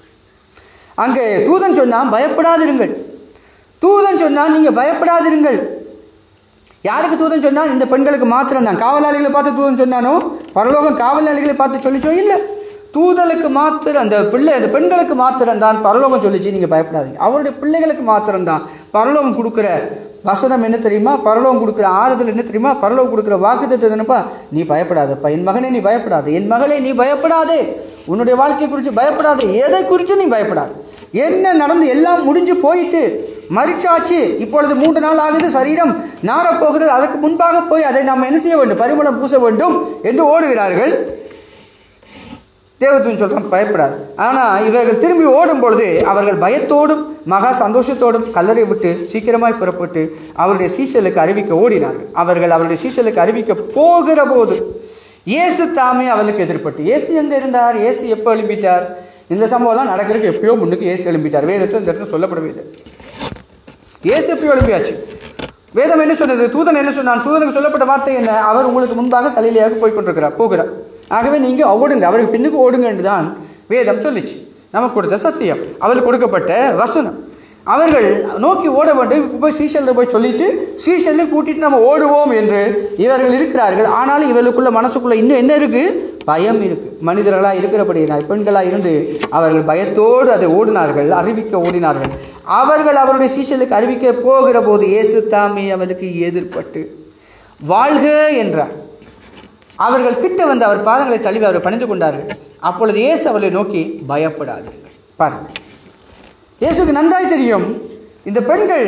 அங்கே தூதன் சொன்னான் பயப்படாதிருங்கள் தூதன் சொன்னான் நீங்க பயப்படாதிருங்கள் யாருக்கு தூதன் சொன்னான் இந்த பெண்களுக்கு மாத்திரம் தான் காவலாளிகளை பார்த்து தூதன் சொன்னானோ பரலோகம் காவலாளிகளை பார்த்து சொல்லிச்சோ இல்லை தூதலுக்கு மாத்திரம் அந்த பிள்ளை அந்த பெண்களுக்கு மாத்திரம் தான் பரலோகம் சொல்லிச்சு நீங்க பயப்படாதீங்க அவருடைய பிள்ளைகளுக்கு மாத்திரம் தான் பரலோகம் கொடுக்குற வசனம் என்ன தெரியுமா பரலோகம் கொடுக்குற ஆறுதல் என்ன தெரியுமா பரலோகம் கொடுக்குற வாக்குத்தத்தம் என்னப்பா நீ பயப்படாதப்பா என் மகனே நீ பயப்படாத என் மகளே நீ பயப்படாதே உன்னுடைய வாழ்க்கை குறித்து பயப்படாதே எதை குறித்து நீ பயப்படாது என்ன நடந்து எல்லாம் முடிஞ்சு போயிட்டு மறிச்சாச்சு இப்பொழுது மூன்று நாள் ஆகுது சரீரம் நாரப்போகிறது அதற்கு முன்பாக போய் அதை நாம் என்ன செய்ய வேண்டும் பரிமளம் பூச வேண்டும் என்று ஓடுகிறார்கள் தேவதூன் சொல்றான் பயப்படாது ஆனால் இவர்கள் திரும்பி ஓடும் பொழுது அவர்கள் பயத்தோடும் மகா சந்தோஷத்தோடும் கல்லறை விட்டு சீக்கிரமாய் புறப்பட்டு அவருடைய சீசலுக்கு அறிவிக்க ஓடினார்கள் அவர்கள் அவருடைய சீசலுக்கு அறிவிக்க போகிற போது இயேசு தாமே அவளுக்கு எதிர்பட்டு இயேசு எங்க இருந்தார் இயேசு எப்போ எழும்பிட்டார் இந்த சம்பவம்லாம் நடக்கிறதுக்கு எப்பயோ முன்னுக்கு இயேசு எழும்பிட்டார் வேதத்தில் இந்த இடத்துல சொல்லப்படவே இல்லை இயேசு எப்பயோ எழும்பியாச்சு வேதம் என்ன சொன்னது தூதன் என்ன சொன்னான் தூதனுக்கு சொல்லப்பட்ட வார்த்தை என்ன அவர் உங்களுக்கு முன்பாக கலிலேயாக போய் கொண்டிருக்கிறார் போகிறார் ஆகவே நீங்க ஓடுங்க அவருக்கு பின்னுக்கு ஓடுங்க என்று தான் வேதம் சொல்லிச்சு நமக்கு கொடுத்த சத்தியம் அவருக்கு கொடுக்கப்பட்ட வசனம் அவர்கள் நோக்கி ஓட வேண்டும் இப்போ போய் சீசலில் போய் சொல்லிட்டு சீசலில் கூட்டிட்டு நம்ம ஓடுவோம் என்று இவர்கள் இருக்கிறார்கள் ஆனாலும் இவர்களுக்குள்ள மனசுக்குள்ள இன்னும் என்ன இருக்கு பயம் இருக்கு மனிதர்களாக இருக்கிறபடியினால் பெண்களாக இருந்து அவர்கள் பயத்தோடு அதை ஓடினார்கள் அறிவிக்க ஓடினார்கள் அவர்கள் அவருடைய சீசலுக்கு அறிவிக்க போகிற போது இயேசு தாமே அவளுக்கு எதிர்பட்டு வாழ்க என்றார் அவர்கள் கிட்ட வந்து அவர் பாதங்களை தழுவி அவரை பணிந்து கொண்டார்கள் அப்பொழுது இயேசு அவர்களை நோக்கி பயப்படாதீர்கள் பாருங்கள் இயேசுக்கு நன்றாய் தெரியும் இந்த பெண்கள்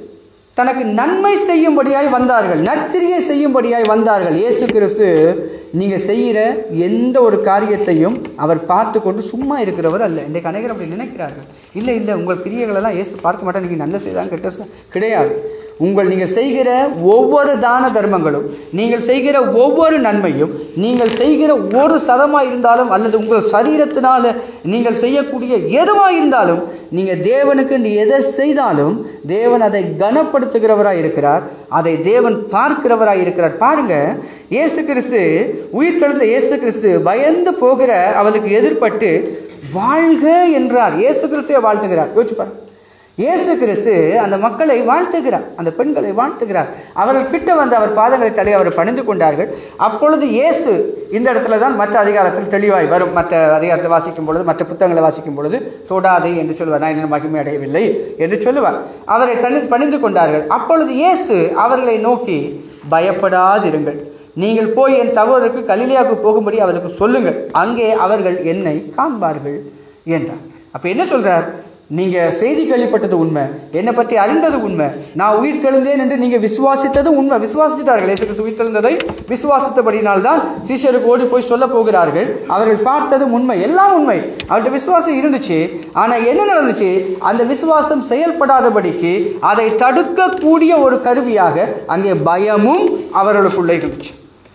தனக்கு நன்மை செய்யும்படியாய் வந்தார்கள் நற்கிரியை செய்யும்படியாய் வந்தார்கள் இயேசு கிறிஸ்து நீங்கள் செய்கிற எந்த ஒரு காரியத்தையும் அவர் பார்த்து கொண்டு சும்மா இருக்கிறவர் அல்ல இன்றைக்கு அநேகர் அப்படி நினைக்கிறார்கள் இல்லை இல்லை உங்கள் கிரியைகளெல்லாம் இயேசு பார்க்க மாட்டேன் நீங்கள் நல்ல செய்தாங்க கெட்ட செய்தாங்க. கிடையாது உங்கள் நீங்கள் செய்கிற ஒவ்வொரு தான தர்மங்களும் நீங்கள் செய்கிற ஒவ்வொரு நன்மையும் நீங்கள் செய்கிற ஒரு சதமாக இருந்தாலும் அல்லது உங்கள் சரீரத்தினால நீங்கள் செய்யக்கூடிய எதுவாக இருந்தாலும் நீங்கள் தேவனுக்கு நீ எதை செய்தாலும் தேவன் அதை கனப்படுத்துகிறவராய் இருக்கிறார் அதை தேவன் பார்க்கிறவராய் இருக்கிறார் பாருங்க இயேசு கிறிஸ்து உயிர்த்தெழுந்த இயேசு கிறிஸ்து பயந்து போகிற அவளுக்கு எதிர்பட்டு வாழ்க என்றார் இயேசு கிறிஸ்துவை வாழ்த்துகிறார் யோசிச்சு பாருங்க இயேசு கிறிஸ்து அந்த மக்களை வாழ்த்துகிறார் அந்த பெண்களை வாழ்த்துகிறார் அவர்கள் கிட்ட வந்து அவர் பாதங்களை தள்ளி அவரை பணிந்து கொண்டார்கள் அப்பொழுது இயேசு இந்த இடத்துல தான் மற்ற அதிகாரத்தில் தெளிவாய் வரும் மற்ற அதிகாரத்தை வாசிக்கும் பொழுது மற்ற புத்தகங்களை வாசிக்கும் பொழுது தொடாதே என்று சொல்லுவார் நான் இன்னும் மகிமை அடையவில்லை என்று சொல்லுவார் அவரை தனி பணிந்து கொண்டார்கள் அப்பொழுது இயேசு அவர்களை நோக்கி பயப்படாதிருங்கள் நீங்கள் போய் என் சகோதரருக்கு கலிலியாவுக்கு போகும்படி அவருக்கு சொல்லுங்கள் அங்கே அவர்கள் என்னை காண்பார்கள் என்றார் அப்போ என்ன சொல்றார் நீங்கள் செய்தி கேள்விப்பட்டது உண்மை என்னை பற்றி அறிந்தது உண்மை நான் உயிர் தெழுந்தேன் என்று நீங்கள் விசுவாசித்தது உண்மை விசுவாசித்தார்கள் இயேசு கிறிஸ்து உயிர் தெழுந்ததை விசுவாசித்தபடினால்தான் சீஷருக்கு ஓடி போய் சொல்ல போகிறார்கள் அவர்கள் பார்த்தது உண்மை எல்லாம் உண்மை அவருடைய விசுவாசம் இருந்துச்சு ஆனால் என்ன நடந்துச்சு அந்த விசுவாசம் செயல்படாதபடிக்கு அதை தடுக்கக்கூடிய ஒரு கருவியாக அங்கே பயமும் அவர்களுக்குள்ளே இருந்துச்சு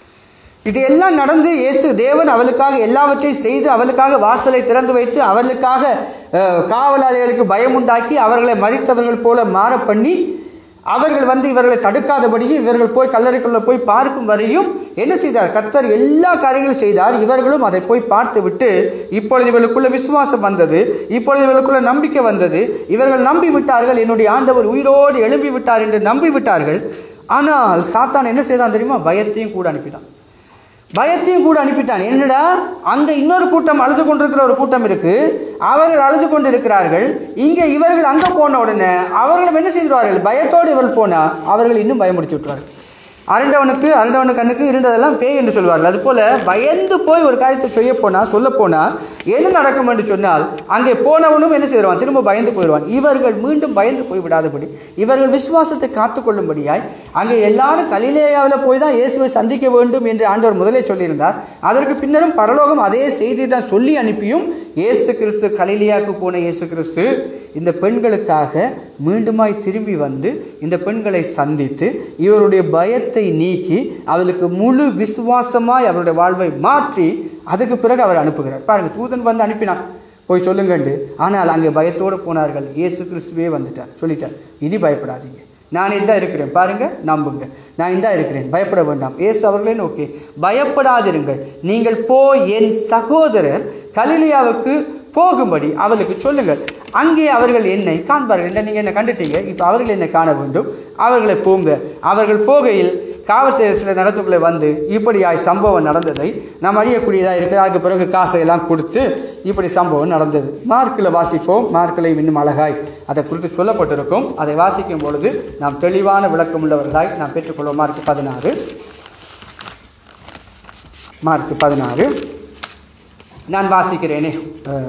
இது எல்லாம் நடந்து இயேசு தேவன் அவளுக்காக எல்லாவற்றையும் செய்து அவளுக்காக வாசலை திறந்து வைத்து அவளுக்காக அஹ், காவலாளிகளுக்கு பயம் உண்டாக்கி அவர்களை மறித்தவர்கள் போல மாற பண்ணி அவர்கள் வந்து இவர்களை தடுக்காதபடியும் இவர்கள் போய் கல்லறைக்குள்ள போய் பார்க்கும் வரையும் என்ன செய்தார் கர்த்தர் எல்லா காரியங்களும் செய்தார் இவர்களும் அதை போய் பார்த்து விட்டு இப்பொழுது இவர்களுக்குள்ள விசுவாசம் வந்தது இப்பொழுது இவர்களுக்குள்ள நம்பிக்கை வந்தது இவர்கள் நம்பி விட்டார்கள் என்னுடைய ஆண்டவர் உயிரோடு எழும்பி விட்டார் என்று நம்பி விட்டார்கள் ஆனால் சாத்தான் என்ன செய்தான் தெரியுமா பயத்தையும் கூட அனுப்பிட்டான் பயத்தையும் கூட அனுப்பிட்டான் என்னடா அங்க இன்னொரு கூட்டம் அழுது கொண்டிருக்கிற ஒரு கூட்டம் இருக்கு அவர்கள் அழுது கொண்டிருக்கிறார்கள் இங்க இவர்கள் அங்க போன உடனே அவர்களும் என்ன செய்வார்கள் பயத்தோடு இவர்கள் போனா அவர்கள் இன்னும் பயமுடித்து விட்டுறார்கள் அரண்டவனுக்கு அரண்டவனு கண்ணுக்கு இருந்ததெல்லாம் பேய் என்று சொல்வார்கள் அதுபோல பயந்து போய் ஒரு காரியத்தை செய்ய போனா சொல்ல போனா என்ன நடக்கும் என்று சொன்னால் அங்கே போனவனும் என்ன செய்வான் திரும்ப பயந்து போயிடுவான் இவர்கள் மீண்டும் பயந்து போய் விடாதபடி இவர்கள் விசுவாசத்தை காத்துக்கொள்ளும்படியாய் அங்கே எல்லாரும் கலிலேயாவில் போய் தான் இயேசுவை சந்திக்க வேண்டும் என்று ஆண்டவர் முதலே சொல்லியிருந்தார் அதற்கு பின்னரும் பரலோகம் அதே செய்தி தான் சொல்லி அனுப்பியும் இயேசு கிறிஸ்து கலிலியாவுக்கு போன இயேசு கிறிஸ்து இந்த பெண்களுக்காக மீண்டுமாய் திரும்பி வந்து இந்த பெண்களை சந்தித்து இவருடைய பயத்தை நீக்கி அவளுக்கு முழு விசுவாசமாய் அவருடைய வாழ்வை மாற்றி அதுக்கு பிறகு அவர் அனுப்புகிறார் பாருங்க தூதன் வந்து அனுப்பினான் போய் சொல்லுங்கண்டு ஆனால் அங்கே பயத்தோடு போனார்கள் இயேசு கிறிஸ்துவே வந்துட்டார் சொல்லிட்டார் இனி பயப்படாதீங்க நான் இந்த இருக்கிறேன் பாருங்க நம்புங்க நான் இந்த இருக்கிறேன் பயப்பட வேண்டாம் இயேசு அவர்களே நோக்கி பயப்படாதிருங்கள் நீங்கள் போய் என் சகோதரர் கலிலியாவுக்கு போகும்படி அவளுக்கு சொல்லுங்கள் அங்கே அவர்கள் என்னை காண்பார்கள் என்ன நீங்கள் என்னை கண்டுட்டீங்க இப்போ அவர்கள் என்னை காண வேண்டும் அவர்களை போங்க அவர்கள் போகையில் காவல் செய்ய சில நடத்துக்குள்ளே வந்து இப்படியாய் சம்பவம் நடந்ததை நாம் அறியக்கூடியதாக இருக்குது அதுக்கு பிறகு காசை எல்லாம் கொடுத்து இப்படி சம்பவம் நடந்தது மார்க்கில் வாசிப்போம் மார்க்கில் இன்னும் அழகாய் அதை குறித்து சொல்லப்பட்டிருக்கும் அதை வாசிக்கும் பொழுது நாம் தெளிவான விளக்கம் உள்ளவர்களாய் நாம் பெற்றுக்கொள்வோம் மார்க் பதினாறு மார்க் பதினாறு நான் வாசிக்கிறேனே அஹ்,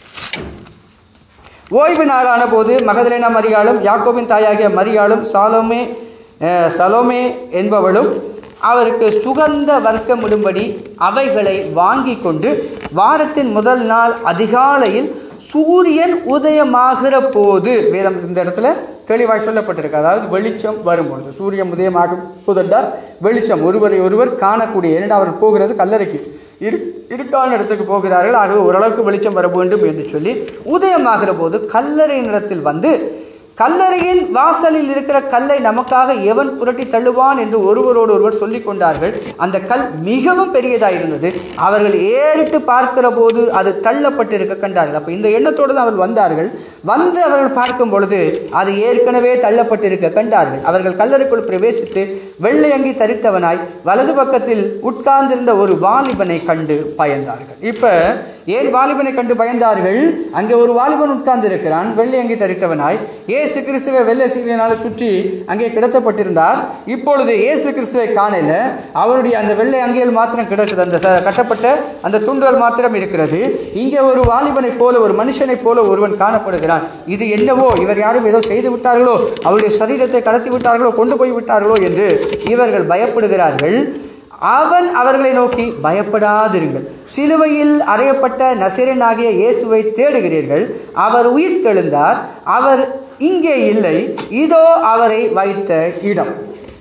ஓய்வு நாளான போது மகதலேனா மரியாளும் யாக்கோபின் தாயாகிய மரியாளும் சாலோமே அஹ், சலோமே என்பவளும் அவருக்கு சுகந்த வர்க்கமிடும்படி அவைகளை வாங்கி கொண்டு வாரத்தின் முதல் நாள் அதிகாலையில் சூரியன் உதயமாகிற போது வேதம் இந்த இடத்துல தெளிவாக சொல்லப்பட்டிருக்கு அதாவது வெளிச்சம் வரும்பொழுது சூரியன் உதயமாகும் போதென்றால் வெளிச்சம் ஒருவரை ஒருவர் காணக்கூடிய ஏனென்றால் அவர் போகிறது கல்லறைக்கு இரு இருட்டான இடத்துக்கு போகிறார்கள் ஆகவே ஓரளவுக்கு வெளிச்சம் வர வேண்டும் என்று சொல்லி உதயமாகிற போது கல்லறை நிலத்தில் வந்து கல்லறையின் வாசலில் இருக்கிற கல்லை நமக்காக எவன் புரட்டி தள்ளுவான் என்று ஒருவரோடு ஒருவர் சொல்லிக் கொண்டார்கள் அந்த கல் மிகவும் பெரியதாக இருந்தது அவர்கள் ஏறிட்டு பார்க்கிற போது அது தள்ளப்பட்டிருக்க கண்டார்கள் அப்போ இந்த எண்ணத்தோடு தான் அவர்கள் வந்தார்கள் வந்து அவர்கள் பார்க்கும் பொழுது அது ஏற்கனவே தள்ளப்பட்டிருக்க கண்டார்கள் அவர்கள் கல்லறைக்குள் பிரவேசித்து வெள்ளை அங்கி தரித்தவனாய் வலது பக்கத்தில் உட்கார்ந்திருந்த ஒரு வாலிபனை கண்டு பயந்தார்கள் இப்ப ஏன் வாலிபனை கண்டு பயந்தார்கள் அங்கே ஒரு வாலிபன் உட்கார்ந்து இருக்கிறான் வெள்ளை அங்கி தரித்தவனாய் இயேசு கிறிஸ்துவை வெள்ளை சீலியினால சுற்றி அங்கே கிடத்தப்பட்டிருந்தார் இப்பொழுது இயேசு கிறிஸ்துவை காணல அவருடைய அந்த வெள்ளை அங்கியில் மாத்திரம் கிடக்குது அந்த ச- கட்டப்பட்ட அந்த துண்டுகள் மாத்திரம் இருக்கிறது இங்கே ஒரு வாலிபனைப் போல ஒரு மனுஷனைப் போல ஒருவன் காணப்படுகிறான் இது என்னவோ இவர் யாரும் ஏதோ செய்து விட்டார்களோ அவருடைய சரீரத்தை கடத்தி விட்டார்களோ கொண்டு போய் விட்டார்களோ என்று இவர்கள் பயப்படுகிறார்கள் அவன் அவர்களை நோக்கி பயப்படாதிருங்கள் சிலுவையில் அறையப்பட்ட நசிரன் ஆகிய இயேசுவை தேடுகிறீர்கள் அவர் உயிர் தெழுந்தார் அவர் இங்கே இல்லை இதோ அவரை வைத்த இடம்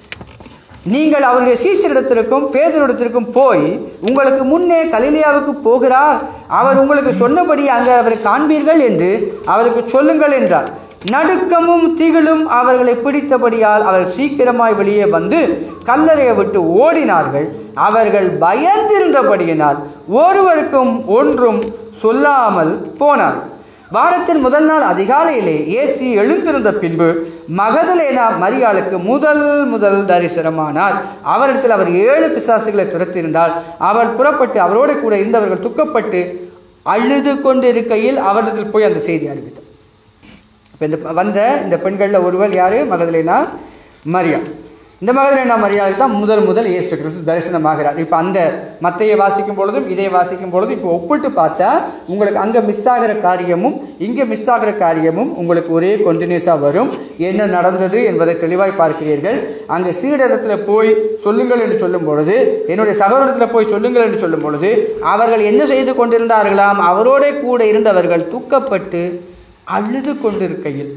நீங்கள் அவருடைய சீசரிடத்திற்கும் பேதரிடத்திற்கும் போய் உங்களுக்கு முன்னே கலிலியாவுக்கு போகிறார் அவர் உங்களுக்கு சொன்னபடி அங்கே அவரை காண்பீர்கள் என்று அவருக்கு சொல்லுங்கள் என்றார் நடுக்கமும் திகிலும் அவர்களை பிடித்தபடியால் அவர் சீக்கிரமாய் வெளியே வந்து கல்லறையை விட்டு ஓடினார்கள் அவர்கள் பயந்திருந்தபடியினால் ஒருவருக்கும் ஒன்றும் சொல்லாமல் போனார்கள் வாரத்தின் முதல் நாள் அதிகாலையிலே இயேசு எழுந்திருந்த பின்பு மகதலேனா மரியாளுக்கு முதல் முதல் தரிசனமானார் அவரிடத்தில் அவர் ஏழு பிசாசுகளை துரத்தியிருந்தால் அவர் புறப்பட்டு அவரோடு கூட இருந்தவர்கள் துக்கப்பட்டு அழுது கொண்டிருக்கையில் அவரிடத்தில் போய் அந்த செய்தி அறிவித்தார் இப்போ இந்த வந்த இந்த பெண்களில் ஒருவர் யார் மகதலேனா மரியா இந்த மகதலேனா மரியாளுக்கு தான் முதல் முதல் இயேசு கிறிஸ்து தரிசனமாகிறார் இப்போ அந்த மத்தையை வாசிக்கும் பொழுதும் இதை வாசிக்கும் பொழுதும் இப்போ ஒப்பிட்டு பார்த்தா உங்களுக்கு அங்கே மிஸ் ஆகிற காரியமும் இங்கே மிஸ் ஆகிற காரியமும் உங்களுக்கு ஒரே கொண்டினியூஸாக வரும் என்ன நடந்தது என்பதை தெளிவாய் பார்க்கிறீர்கள் அங்கே சீடரத்தில் போய் சொல்லுங்கள் என்று சொல்லும் பொழுது என்னுடைய சகோதரத்தில் போய் சொல்லுங்கள் என்று சொல்லும் பொழுது அவர்கள் என்ன செய்து கொண்டிருந்தார்களாம் அவரோட கூட இருந்தவர்கள் தூக்கப்பட்டு அழுது கொண்டிருக்கையில்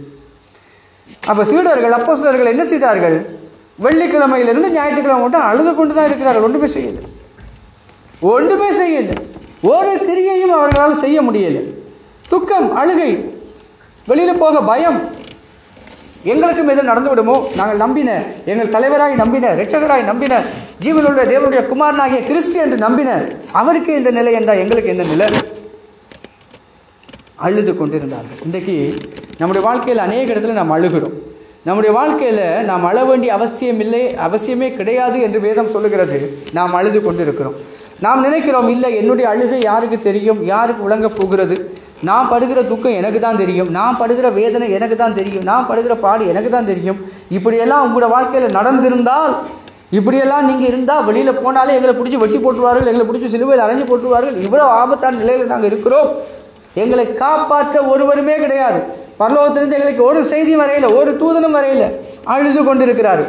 அப்போ சீடர்கள் அப்போஸ்தலர்கள் என்ன செய்தார்கள் வெள்ளிக்கிழமையிலிருந்து ஞாயிற்றுக்கிழமை மட்டும் அழுது கொண்டு தான் இருக்கிறார்கள் ஒன்றுமே செய்யலை ஒன்றுமே செய்யலை ஒரு கிரியையும் அவர்களால் செய்ய முடியலை துக்கம் அழுகை வெளியில் போக பயம் எங்களுக்கும் எதுவும் நடந்து விடுமோ நாங்கள் நம்பின எங்கள் தலைவராய் நம்பின இரட்சகராய் நம்பின ஜீவனுள்ள தேவனுடைய குமாரனாகிய கிறிஸ்து என்று நம்பின அவருக்கு இந்த நிலை என்றால் எங்களுக்கு என்ன நிலை அழுது கொண்டிருந்தார்கள் இன்றைக்கு நம்முடைய வாழ்க்கையில் அநேக இடத்துல நாம் அழுகிறோம் நம்முடைய வாழ்க்கையில் நாம் அழ வேண்டிய அவசியம் இல்லை அவசியமே கிடையாது என்று வேதம் சொல்லுகிறது நாம் அழுது கொண்டிருக்கிறோம் நாம் நினைக்கிறோம் இல்லை என்னுடைய அழுகை யாருக்கு தெரியும் யாருக்கு விளங்க போகிறது நான் படுகிற துக்கம் எனக்கு தான் தெரியும் நான் படுகிற வேதனை எனக்கு தான் தெரியும் நான் படுகிற பாடு எனக்கு தான் தெரியும் இப்படியெல்லாம் உங்களோட வாழ்க்கையில் நடந்திருந்தால் இப்படியெல்லாம் நீங்கள் இருந்தால் வெளியில் போனாலே எங்களை பிடிச்சி வெட்டி போட்டுருவார்கள் எங்களை பிடிச்சி சிலுவையில் அரைஞ்சு போட்டுருவார்கள் இவ்வளோ ஆபத்தான நிலையில் நாங்கள் இருக்கிறோம் எங்களை காப்பாற்ற ஒருவருமே கிடையாது பரலோகத்திலிருந்து எங்களுக்கு ஒரு செய்தி வரையில ஒரு தூதனும் வரையில அழுது கொண்டிருக்கிறாரு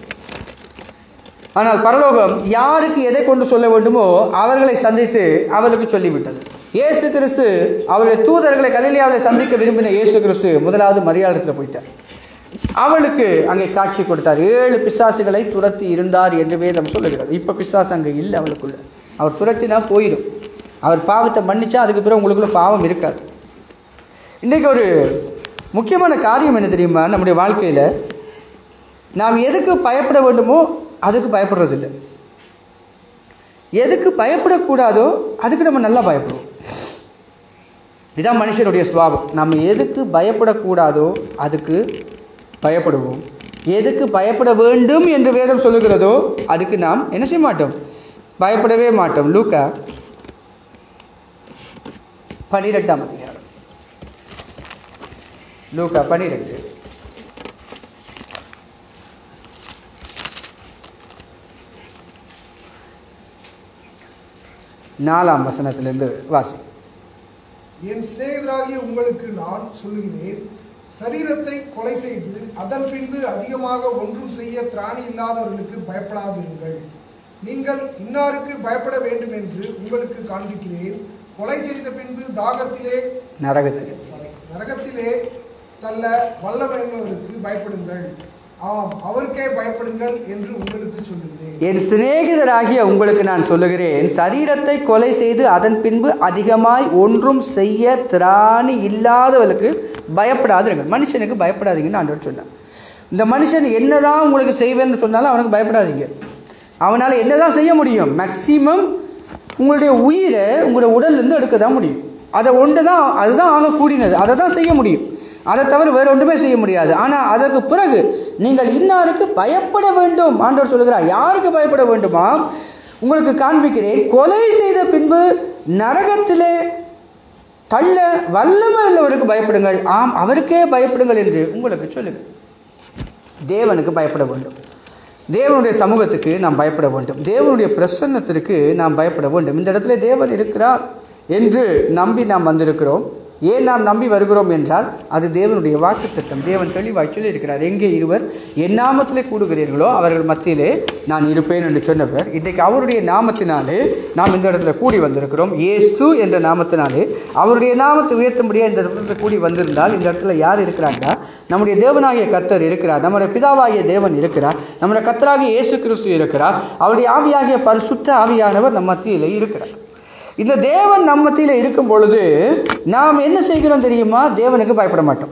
ஆனால் பரலோகம் யாருக்கு எதை கொண்டு சொல்ல வேண்டுமோ அவர்களை சந்தித்து அவர்களுக்கு சொல்லிவிட்டது இயேசு கிறிஸ்து அவருடைய தூதர்களை கலிலியாவில் சந்திக்க விரும்பின இயேசு கிறிஸ்து முதலாவது மரியாதத்தில் போயிட்டார் அவளுக்கு அங்கே காட்சி கொடுத்தார் ஏழு பிசாசுகளை துரத்தி இருந்தார் என்று வேதம் சொல்லுகிறது இப்போ பிசாசு அங்கே இல்லை அவளுக்குள்ள அவர் துரத்தினா போயிடும் அவர் பாவத்தை மன்னிச்சா அதுக்கு பிறகு உங்களுக்குள்ள பாவம் இருக்காது இன்றைக்கு ஒரு முக்கியமான காரியம் என்ன தெரியுமா நம்முடைய வாழ்க்கையில் நாம் எதுக்கு பயப்பட வேண்டுமோ அதுக்கு பயப்படுறதில்லை எதுக்கு பயப்படக்கூடாதோ அதுக்கு நம்ம நல்லா பயப்படுவோம் இதுதான் மனுஷனுடைய சுவாபம் நம்ம எதுக்கு பயப்படக்கூடாதோ அதுக்கு பயப்படுவோம் எதுக்கு பயப்பட வேண்டும் என்று வேதம் சொல்லுகிறதோ அதுக்கு நாம் என்ன செய்ய மாட்டோம் பயப்படவே மாட்டோம் லூக்கா பனிரெண்டாம் அதிகாரம் லூக்கா பனிரெண்டு நாலாம் வசனத்திலிருந்து வாசி என் சிநேகிதராகிய உங்களுக்கு நான் சொல்லுகிறேன் சரீரத்தை கொலை செய்து அதன் பின்பு அதிகமாக ஒன்றும் செய்ய திராணி இல்லாதவர்களுக்கு பயப்படாதிருங்கள் நீங்கள் இன்னாருக்கு பயப்பட வேண்டும் என்று உங்களுக்கு காண்பிக்கிறேன் கொலை செய்த பின்பு தாகத்திலே நரகத்தில் சாரி நரகத்திலே தள்ள வல்லமையுள்ளவருக்கு பயப்படுங்கள் ஆம் அவருக்கே பயப்படுங்கள் என்று உங்களுக்கு சொல்லுகிறேன் என் சிநேகிதராகிய உங்களுக்கு நான் சொல்லுகிறேன் சரீரத்தை கொலை செய்து அதன் பின்பு அதிகமாய் ஒன்றும் செய்ய திராணி இல்லாதவர்களுக்கு பயப்படாதீர்கள் மனுஷனுக்கு பயப்படாதீங்கன்னு ஆண்டவர் சொன்னார் இந்த மனுஷன் என்னதான் உங்களுக்கு செய்வேன்னு சொன்னாலும் அவனுக்கு பயப்படாதீங்க அவனால் என்னதான் செய்ய முடியும் மேக்சிமம் உங்களுடைய உயிரை உங்களுடைய உடல்லேருந்து எடுக்க தான் முடியும் அதை ஒன்று தான் அதுதான் ஆக கூடினது அதை தான் செய்ய முடியும் அதை தவிர வேறு ஒன்றுமே செய்ய முடியாது ஆனால் அதற்கு பிறகு நீங்கள் இன்னாருக்கு பயப்பட வேண்டும் ஆண்டவர் சொல்லுகிறார் யாருக்கு பயப்பட வேண்டுமா உங்களுக்கு காண்பிக்கிறேன் கொலை செய்த பின்பு நரகத்திலே தள்ள வல்லமை உள்ளவருக்கு பயப்படுங்கள் ஆம் அவருக்கே பயப்படுங்கள் என்று உங்களுக்கு சொல்லுங்கள் தேவனுக்கு பயப்பட வேண்டும் தேவனுடைய சமூகத்துக்கு நாம் பயப்பட வேண்டும் தேவனுடைய பிரசன்னத்திற்கு நாம் பயப்பட வேண்டும் இந்த இடத்துல தேவன் இருக்கிறார் என்று நம்பி நாம் வந்திருக்கிறோம் ஏன் நாம் நம்பி வருகிறோம் என்றால் அது தேவனுடைய வாக்குத்தத்தம் தேவன் தெளிவாய் சொல்லி இருக்கிறார் எங்கே இருவர் என் நாமத்திலே கூடுகிறீர்களோ அவர்கள் மத்தியிலே நான் இருப்பேன் என்று சொன்னவர் இன்றைக்கு அவருடைய நாமத்தினாலே நாம் இந்த இடத்துல கூடி வந்திருக்கிறோம் இயேசு என்ற நாமத்தினாலே அவருடைய நாமத்தை உயர்த்தும்படியாக இந்த இடத்துல கூடி வந்திருந்தால் இந்த இடத்துல யார் இருக்கிறாங்கன்னா நம்முடைய தேவனாகிய கர்த்தர் இருக்கிறார் நம்முடைய பிதாவாகிய தேவன் இருக்கிறார் நம்முடைய கர்த்தராகிய இயேசு கிறிஸ்து இருக்கிறார் அவருடைய ஆவியாகிய பரிசுத்த ஆவியானவர் நம் மத்தியிலே இருக்கிறார் இந்த தேவன் நம்ம மத்தியில் இருக்கும் பொழுது நாம் என்ன செய்கிறோம் தெரியுமா தேவனுக்கு பயப்பட மாட்டோம்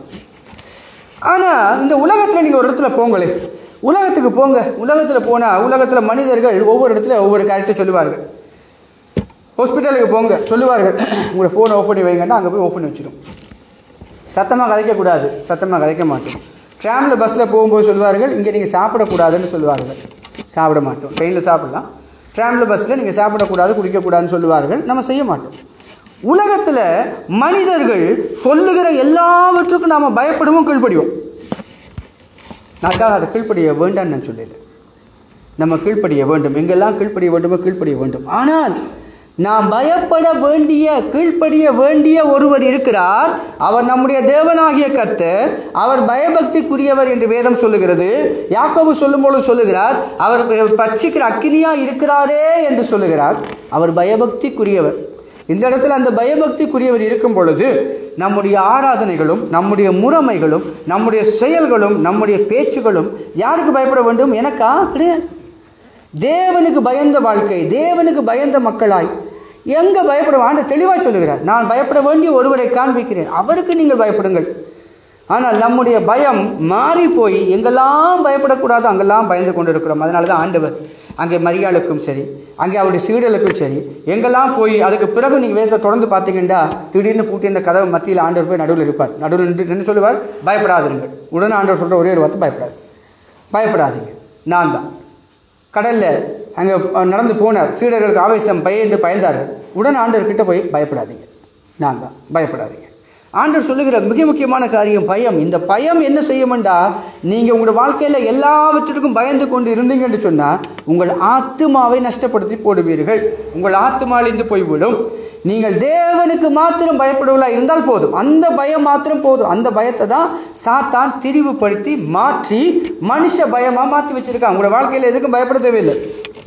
ஆனால் இந்த உலகத்தில் நீங்கள் ஒரு இடத்துல போங்களே உலகத்துக்கு போங்க உலகத்தில் போனால் உலகத்தில் மனிதர்கள் ஒவ்வொரு இடத்துல ஒவ்வொரு காரியத்தை சொல்லுவார்கள் ஹாஸ்பிட்டலுக்கு போங்க சொல்லுவார்கள் உங்களை ஃபோனை ஆஃப் பண்ணி வைங்கன்னா அங்கே போய் ஓப்பன் பண்ணி வச்சிடும் சத்தமாக கதைக்கக்கூடாது சத்தமாக கதைக்க மாட்டோம் ட்ராமில் பஸ்ஸில் போகும்போது சொல்லுவார்கள் இங்கே நீங்கள் சாப்பிடக்கூடாதுன்னு சொல்லுவார்கள் சாப்பிட மாட்டோம் ட்ரெயினில் சாப்பிடலாம் ட்ராமில் பஸ்ஸில் நீங்கள் சாப்பிடக்கூடாது குடிக்கக்கூடாதுன்னு சொல்லுவார்கள் நம்ம செய்ய மாட்டோம் உலகத்தில் மனிதர்கள் சொல்லுகிற எல்லாவற்றுக்கும் நாம் பயப்படுவோம் கீழ்ப்படிவோம் நான் அதை கீழ்ப்படிய வேண்டாம்னு நான் சொல்லல நம்ம கீழ்ப்படிய வேண்டும் எங்கெல்லாம் கீழ்ப்படிய வேண்டுமோ கீழ்ப்படிய வேண்டும் ஆனால் நாம் பயப்பட வேண்டிய கீழ்ப்படிய வேண்டிய ஒருவர் இருக்கிறார் அவர் நம்முடைய தேவனாகிய கர்த்தர் அவர் பயபக்திக்குரியவர் என்று வேதம் சொல்லுகிறது யாக்கோபு சொல்லும்போது சொல்லுகிறார் அவர் பட்சிக்கிற அக்கினியா இருக்கிறாரே என்று சொல்லுகிறார் அவர் பயபக்திக்குரியவர் இந்த இடத்துல அந்த பயபக்திக்குரியவர் இருக்கும் பொழுது நம்முடைய ஆராதனைகளும் நம்முடைய முறைமைகளும் நம்முடைய செயல்களும் நம்முடைய பேச்சுகளும் யாருக்கு பயப்பட வேண்டும் எனக்கா கிடையாது தேவனுக்கு பயந்த வாழ்க்கை தேவனுக்கு பயந்த மக்களாய் எங்க பயப்பட ஆண்டு தெளிவாக சொல்லுகிறார் நான் பயப்பட வேண்டிய ஒருவரை காண்பிக்கிறேன் அவருக்கு நீங்கள் பயப்படுங்கள் ஆனால் நம்முடைய பயம் மாறி போய் எங்கெல்லாம் பயப்படக்கூடாதோ அங்கெல்லாம் பயந்து கொண்டு இருக்கிறோம் அதனால தான் ஆண்டவர் அங்கே மரியாளுக்கும் சரி அங்கே அவருடைய சீடலுக்கும் சரி எங்கெல்லாம் போய் அதுக்கு பிறகு நீங்கள் வேதத்தை தொடர்ந்து பார்த்தீங்கன்னா திடீர்னு பூட்டி இந்த கதவு மத்தியில் ஆண்டவர் போய் நடுவில் இருப்பார் நடுவில் நின்று நின்று சொல்லுவார் பயப்படாதீர்கள் உடனே ஆண்டவர் சொல்கிற ஒரே ஒரு வார்த்தை பயப்படாது பயப்படாதீங்க நான் தான் கடலில் அங்கே நடந்து போனார் சீடர்களுக்கு ஆவேசம் பயந்து பயந்தார்கள் உடனே ஆண்டவர் கிட்ட போய் பயப்படாதீங்க நான் தான் பயப்படாதீங்க ஆண்டவர் சொல்லுகிற மிக முக்கியமான காரியம் பயம் இந்த பயம் என்ன செய்யுமெண்டா நீங்கள் உங்களோட வாழ்க்கையில் எல்லாவற்றிற்கும் பயந்து கொண்டு இருந்தீங்க என்று சொன்னால் உங்கள் ஆத்துமாவை நஷ்டப்படுத்தி போடுவீர்கள் உங்கள் ஆத்துமாலிருந்து போய்விடும் நீங்கள் தேவனுக்கு மாத்திரம் பயப்படுவதா இருந்தால் போதும் அந்த பயம் மாத்திரம் போதும் அந்த பயத்தை தான் சாத்தான் திரிவுபடுத்தி மாற்றி மனுஷ பயமாக மாற்றி வச்சிருக்கான் உங்களோட வாழ்க்கையில் எதுக்கும் பயப்பட தேவையில்லை